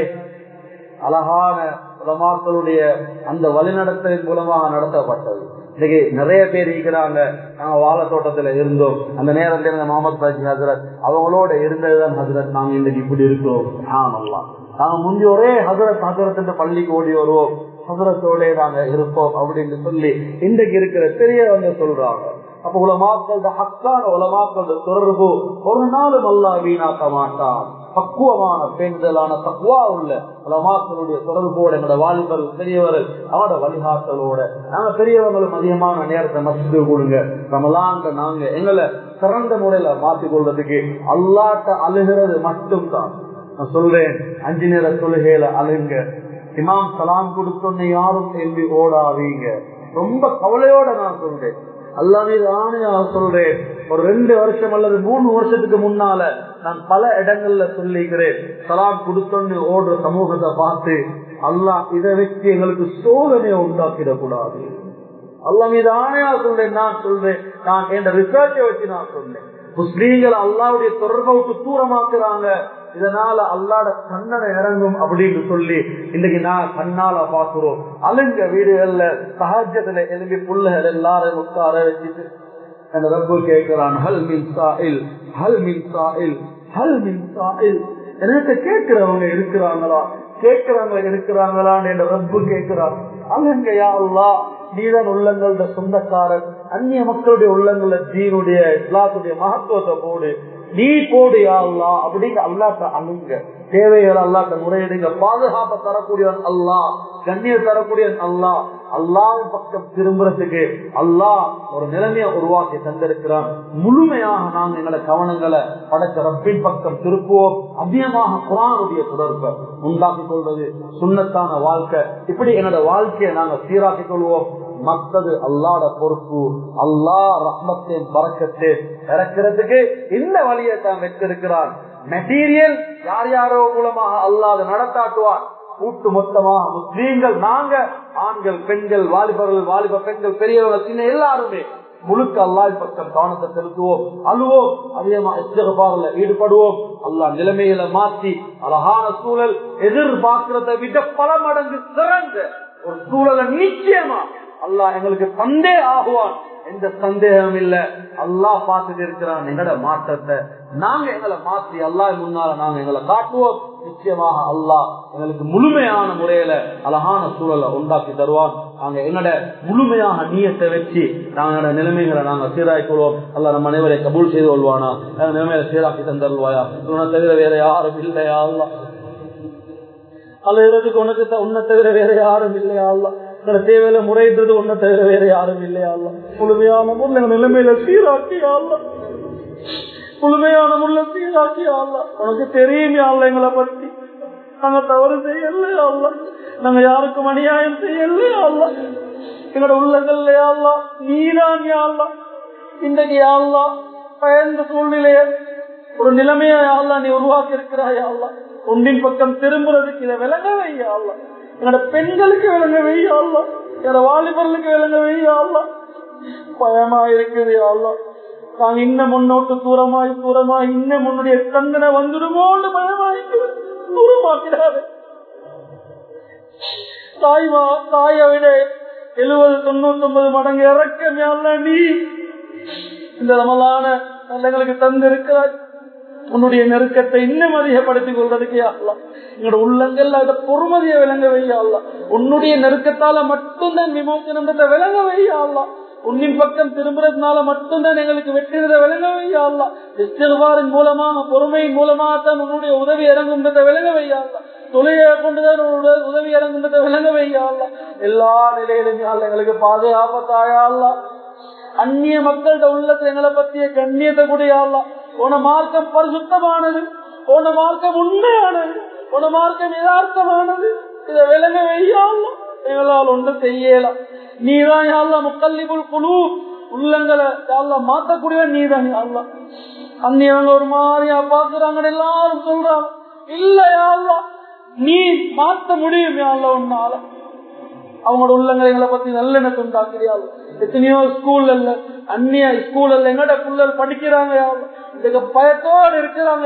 அழகான உலமாக்களுடைய அந்த வழிநடத்தலின் மூலமாக நடத்தப்பட்டது இன்னைக்கு நிறைய பேர் இருக்கிறாங்க நாங்க வாழ தோட்டத்துல இருந்தோம் அந்த நேரத்துல இருந்த முகமது பாஜி ஹசரத் அவங்களோட இருந்ததுதான் ஹசரத் நாங்க இன்னைக்கு இப்படி இருக்கிறோம் ஆமல்லாம் நாங்க முந்தி ஒரே ஹசரத் ஹசரத் பள்ளிக்கு ஓடி வருவோம் ஹசரத்தோட நாங்க இருப்போம் அப்படின்னு சொல்லி இன்றைக்கு இருக்கிற பெரியவங்க சொல்றாங்க அப்ப உலமாக்கள ஹக்கான உலமாக்கள தொடர்பு ஒரு நாளும் அல்லா வீணாக்க மாட்டான் பக்குவமான பெண்களான தக்குவா உள்ள உலமாக்களுடைய தொடர்போட எங்களோட வாலிபர் பெரியவர்கள் அவனோட வழிகாட்டலோட நாங்க பெரியவங்களும் அதிகமான நேரத்தை மசித்து கொடுங்க ரமலான்ல நாங்க எங்களை சிறந்த முறையில மாத்திக் கொள்றதுக்கு அல்லாட்ட அழுகிறது மட்டும்தான் நான் சொல்றேன் அஞ்சு நேர தொழுகையில அழுங்க இமாம் சலாம் கொடுத்தோன்னு யாரும் கேள்வி ஓடாதீங்க ரொம்ப கவலையோட நான் சொல்றேன் அல்லாமே ஆணையா சொல்றேன் ஒரு ரெண்டு வருஷம் அல்லது மூணு வருஷத்துக்கு முன்னால நான் பல இடங்கள்ல சொல்லிக்கிறேன் சலாம் கொடுத்தோன்னு ஓடுற சமூகத்தை பார்த்து அல்லாஹ் இதை வச்சு எங்களுக்கு சோதனையை உண்டாக்கிடக் கூடாது அல்லா மீது ஆணையா சொல்றேன் நான் சொல்றேன் நான் என் ரிசர்ச்சை வச்சு நான் சொல்றேன் முஸ்லீம்கள் அல்லாவுடைய தொடர்பை விட்டு தூரமாக்குறாங்க இதனால அல்லாட கண்ணனை இறங்கும் அப்படின்னு சொல்லி இன்னைக்கு நான் கண்ணால பாக்குறோம் அலுங்க வீடுகள்ல சஹஜத்துல எழுப்பி புள்ளைகள் எல்லாரும் உட்கார வச்சுட்டு அந்த ரப்பு கேட்கிறான் ஹல் மின் சாயில் ஹல் மின் சாயில் ஹல் மின் சாயில் எனக்கு கேட்கிறவங்க இருக்கிறாங்களா கேட்கிறவங்க இருக்கிறாங்களான்னு என்ற ரப்பு கேட்கிறான் அலங்க யா அல்லா நீதான் உள்ளங்களோட சொந்தக்காரன் அந்நிய மக்களுடைய உள்ளங்கள தீனுடைய இஸ்லாத்துடைய மகத்துவத்தை போடு நீ போடு யா அல்லா அப்படிங்க அல்லாட்ட அழுங்க தேவைகள் அல்லாட்ட முறையிடுங்க பாதுகாப்பை தரக்கூடியவன் அல்லா கண்ணீர் தரக்கூடியவன் அல்லா அல்லாவும் பக்கம் திரும்புறதுக்கு அல்லாஹ் ஒரு நிலைமையை உருவாக்கி தந்திருக்கிறான் முழுமையாக நாங்க எங்களை கவனங்களை படைச்ச ரப்பின் பக்கம் திருப்புவோம் அதிகமாக குரானுடைய தொடர்பை உண்டாக்கி கொள்வது சுண்ணத்தான வாழ்க்கை இப்படி என்னோட வாழ்க்கையை நாங்க சீராக்கிக் கொள்வோம் மத்தது அல்லாட பொறுப்பு அல்லா ரஹ்மத்தின் பறக்கத்து இறக்கிறதுக்கு இந்த வழியை தான் வச்சிருக்கிறான் மெட்டீரியல் யார் யாரோ மூலமாக அல்லாத நடத்தாட்டுவார் கூட்டு மொத்தமாக முஸ்லீம்கள் நாங்க ஆண்கள் பெண்கள் வாலிபர்கள் வாலிப பெண்கள் பெரியவர்கள் சின்ன எல்லாருமே முழுக்க அல்லாஹ் பக்கம் கவனத்தை செலுத்துவோம் அழுவோம் அதிகமா இஸ்திகபாரில் ஈடுபடுவோம் அல்லாஹ் நிலைமையில மாற்றி அழகான சூழல் எதிர்பார்க்கிறதை விட பல மடங்கு சிறந்த ஒரு சூழலை நிச்சயமா அல்லாஹ் எங்களுக்கு தந்தே ஆகுவான் எந்த சந்தேகம் இல்ல அல்லாஹ் பார்த்துட்டு இருக்கிறான் எங்களோட மாற்றத்தை நாங்க எங்களை மாற்றி அல்லாஹ் முன்னால நாங்க எங்களை காட்டுவோம் நிச்சயமாக அல்லாஹ் எங்களுக்கு முழுமையான முறையில அழகான சூழலை உண்டாக்கி தருவான் நாங்க எங்களோட முழுமையாக நீயத்தை வச்சு நாங்களோட நிலைமைகளை நாங்க சீராக்கிக்கொள்வோம் அல்ல நம்ம அனைவரை கபூல் செய்து கொள்வானா எங்க நிலைமையில சீராக்கி தந்தருவாயா உன்னை தவிர வேற யாரும் இல்லையா அல்லா அலையிறதுக்கு உனக்கு உன்னை தவிர வேற யாரும் இல்லையா அல்லா தேவையில முறையிட்டது ஒன்ன தவிர வேற யாரும் இல்லையா அல்ல முழுமையான முள்ள நிலைமையில சீராக்கி ஆள்ல முழுமையான முள்ள சீராக்கி ஆள்ல உனக்கு தெரியுமே ஆள்ல எங்களை பத்தி நாங்க தவறு செய்யலையா அல்ல நாங்க யாருக்கும் அநியாயம் செய்யலையா அல்ல எங்களோட உள்ளங்கள்ல யாழ்லா நீதான் யாழ்லா இன்றைக்கு யாழ்லா பயந்த சூழ்நிலைய ஒரு நிலைமையா யாழ்லா நீ உருவாக்கி இருக்கிறாயா அல்லா ஒன்றின் பக்கம் திரும்புறதுக்கு இதை விளங்கவே யாழ்லா என்னோட பெண்களுக்கு விளங்க வெய்யாள்லாம் என்னோட வாலிபர்களுக்கு விளங்க வெய்யாள்லாம் பயமா இருக்குது யாழ்லாம் நாங்க இன்னும் முன்னோட்டு தூரமாய் தூரமாய் இன்னும் முன்னுடைய தந்தனை வந்துடுமோன்னு பயமாயிருக்கு தூரமாக்கிறாரு தாய்மா தாயை விட எழுபது தொண்ணூத்தி ஒன்பது மடங்கு இறக்க நீ இந்த ரமலான நல்லங்களுக்கு தந்து இருக்கிறாய் உன்னுடைய நெருக்கத்தை இன்னும் அதிகப்படுத்திக் கொள்றதுக்கு ஆகலாம் எங்களோட உள்ளங்கள் அதை பொறுமதியை விளங்க வையாலாம் உன்னுடைய நெருக்கத்தால மட்டும்தான் விமோசனத்தை விளங்க வையாலாம் உன்னின் பக்கம் திரும்புறதுனால மட்டும்தான் எங்களுக்கு வெற்றினதை விளங்க வையாலாம் இஸ்திருவாரின் மூலமாக பொறுமையின் மூலமாக தான் உன்னுடைய உதவி இறங்குன்றதை விளங்க வையாலாம் தொழிலை கொண்டுதான் உதவி இறங்குன்றதை விளங்க வையாலாம் எல்லா நிலையிலுமே எங்களுக்கு பாதுகாப்பத்தாயாலாம் அந்நிய மக்கள்கிட்ட உள்ளத்துல எங்களை பத்திய கண்ணியத்தை கூடியாலாம் உன மார்க்கம் பரிசுத்தமானது உன மார்க்கம் உண்மையானது உன மார்க்கம் யதார்த்தமானது இதை விளங்க வையாலாம் எங்களால் ஒன்று செய்யலாம் நீதான் யாழ்லாம் முக்கல்லிபுல் குழு உள்ளங்களை யாழ்லாம் மாத்தக்கூடியவன் நீதான் யாழ்லாம் அந்நியவங்க ஒரு மாதிரியா பாக்குறாங்க எல்லாரும் சொல்றாங்க இல்ல யாழ்லாம் நீ மாத்த முடியும் யாழ்ல உன்னால அவங்களோட உள்ளங்களை பத்தி நல்லெண்ணத்தை உண்டாக்குறியாள் எத்தனையோ ஸ்கூல்ல இல்ல அந்நிய ஸ்கூல்ல எங்கட பிள்ளைகள் படிக்கிறாங்க இதுக்கு பயத்தோடு இருக்கிறாங்க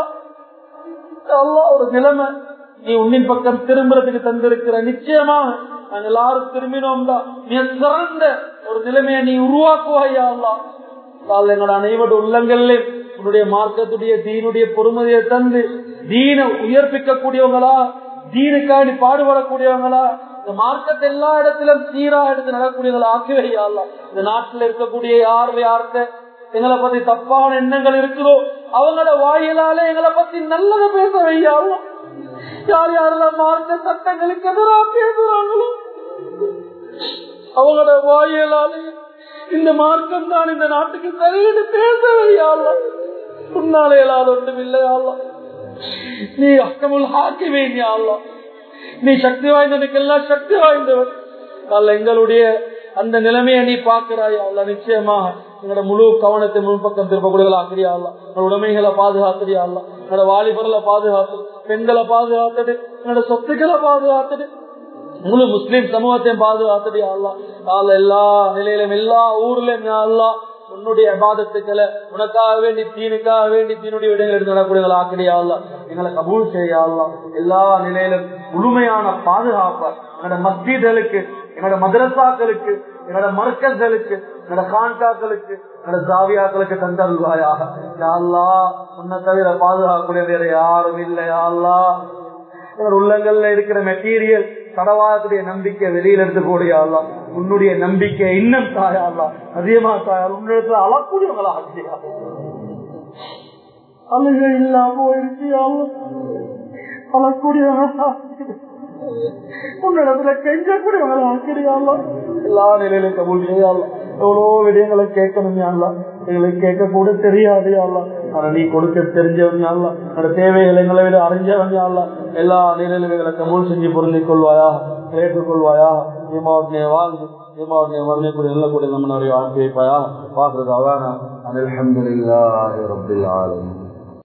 ஒரு நிலைமை நீ உன்னின் பக்கம் திரும்புறதுக்கு தந்திருக்கிற நிச்சயமா நாங்க எல்லாரும் திரும்பினோம்டா நீ சிறந்த ஒரு நிலைமையை நீ உருவாக்குவாயா எங்களோட அனைவரோட உள்ளங்கள்ல உன்னுடைய மார்க்கத்துடைய தீனுடைய பொறுமதியை தந்து தீன உயர்ப்பிக்க கூடியவங்களா தீனுக்காண்டி பாடுபடக்கூடியவங்களா இந்த மார்க்கத்தை எல்லா இடத்திலும் சீரா எடுத்து நடக்கூடியவங்களை ஆக்கி வையாலாம் இந்த நாட்டில் இருக்கக்கூடிய யார் யார்கிட்ட எங்களை பத்தி தப்பான எண்ணங்கள் இருக்குதோ அவங்களோட வாயிலால எங்களை பத்தி நல்லதை பேச வையாலும் யார் யாரெல்லாம் மார்க்க சட்டங்களுக்கு எதிராக பேசுறாங்களோ அவங்களோட வாயிலாலே இந்த மார்க்கம் தான் இந்த நாட்டுக்கு சரின்னு பேச வையாலாம் உன்னாலே இல்லாத ஒன்றும் இல்லையாலாம் நீ அக்கமுல் ஹாக்கி வேண்டியாலாம் நீ சக்தி வாய்ந்தனுக்கெல்லாம் சக்தி வாய்ந்தவன் அல்ல எங்களுடைய அந்த நிலைமையை நீ பாக்குறாயா அல்ல நிச்சயமாக எங்களோட முழு கவனத்தை முன்பக்கம் திருப்பக்கூடியவர்கள் ஆக்கிரியா அல்ல எங்களோட உடைமைகளை பாதுகாத்துறியா அல்ல எங்களோட வாலிபர்களை பாதுகாத்து பெண்களை பாதுகாத்தது என்னோட சொத்துக்களை பாதுகாத்தது முழு முஸ்லீம் சமூகத்தையும் பாதுகாத்துறியா அல்ல எல்லா நிலையிலும் எல்லா ஊர்லயும் அல்லா உன்னுடைய அபாதத்துக்களை உனக்காக வேண்டி தீனுக்காக வேண்டி தீனுடைய விடங்கள் எடுத்து நடக்கூடியவங்களை ஆக்கிடையா எங்களை கபூல் செய்யலாம் எல்லா நிலையிலும் முழுமையான பாதுகாப்ப எங்களோட மஸ்ஜிதுகளுக்கு எங்களோட மதரசாக்களுக்கு எங்களோட மர்க்கர்களுக்கு எங்களோட கான்காக்களுக்கு எங்களோட ஜாவியாக்களுக்கு தந்தருவாயாக யாழ்லா உன்னை தவிர பாதுகாக்கக்கூடிய வேற யாரும் இல்லை யாழ்லா எங்களோட உள்ளங்கள்ல இருக்கிற மெட்டீரியல் கடவாக்கூடிய நம்பிக்கை வெளியில எடுத்து போடியாலாம் உன்னுடைய நம்பிக்கை இன்னும் தாயாலாம் அதிகமா தாயால் உன்னிடத்துல அளக்கூடியவங்களா ஆக்கியா அழுகை இல்லாம போயிருக்கியாலும் அழக்கூடியவங்களா உன்னிடத்துல கெஞ்சக்கூடியவங்களா ஆக்கிறியாலாம் எல்லா நிலையிலும் கபூல் செய்யாலாம் எவ்வளோ விடயங்களை கேட்கணும் யாழ்லாம் எங்களுக்கு கேட்க கூட தெரியாது யாழ்லாம் ஆனா நீ கொடுக்க தெரிஞ்சவன் யாழ்லாம் என்னோட தேவைகளை எங்களை விட அறிஞ்சவன் யாழ்லாம் எல்லா நிலையிலும் எங்களை கபூல் செஞ்சு பொருந்திக் கொள்வாயா ஏற்றுக்கொள்வாயா ஈமாவத்தினை வாழ்ந்து ஈமாவத்தினை வர்ணிக்கூடிய நல்ல கூட நம்மளுடைய வாழ்க்கை வைப்பாயா பாக்குறது அவானா அலமதுல்லாஹி ரபில் ஆலமீன்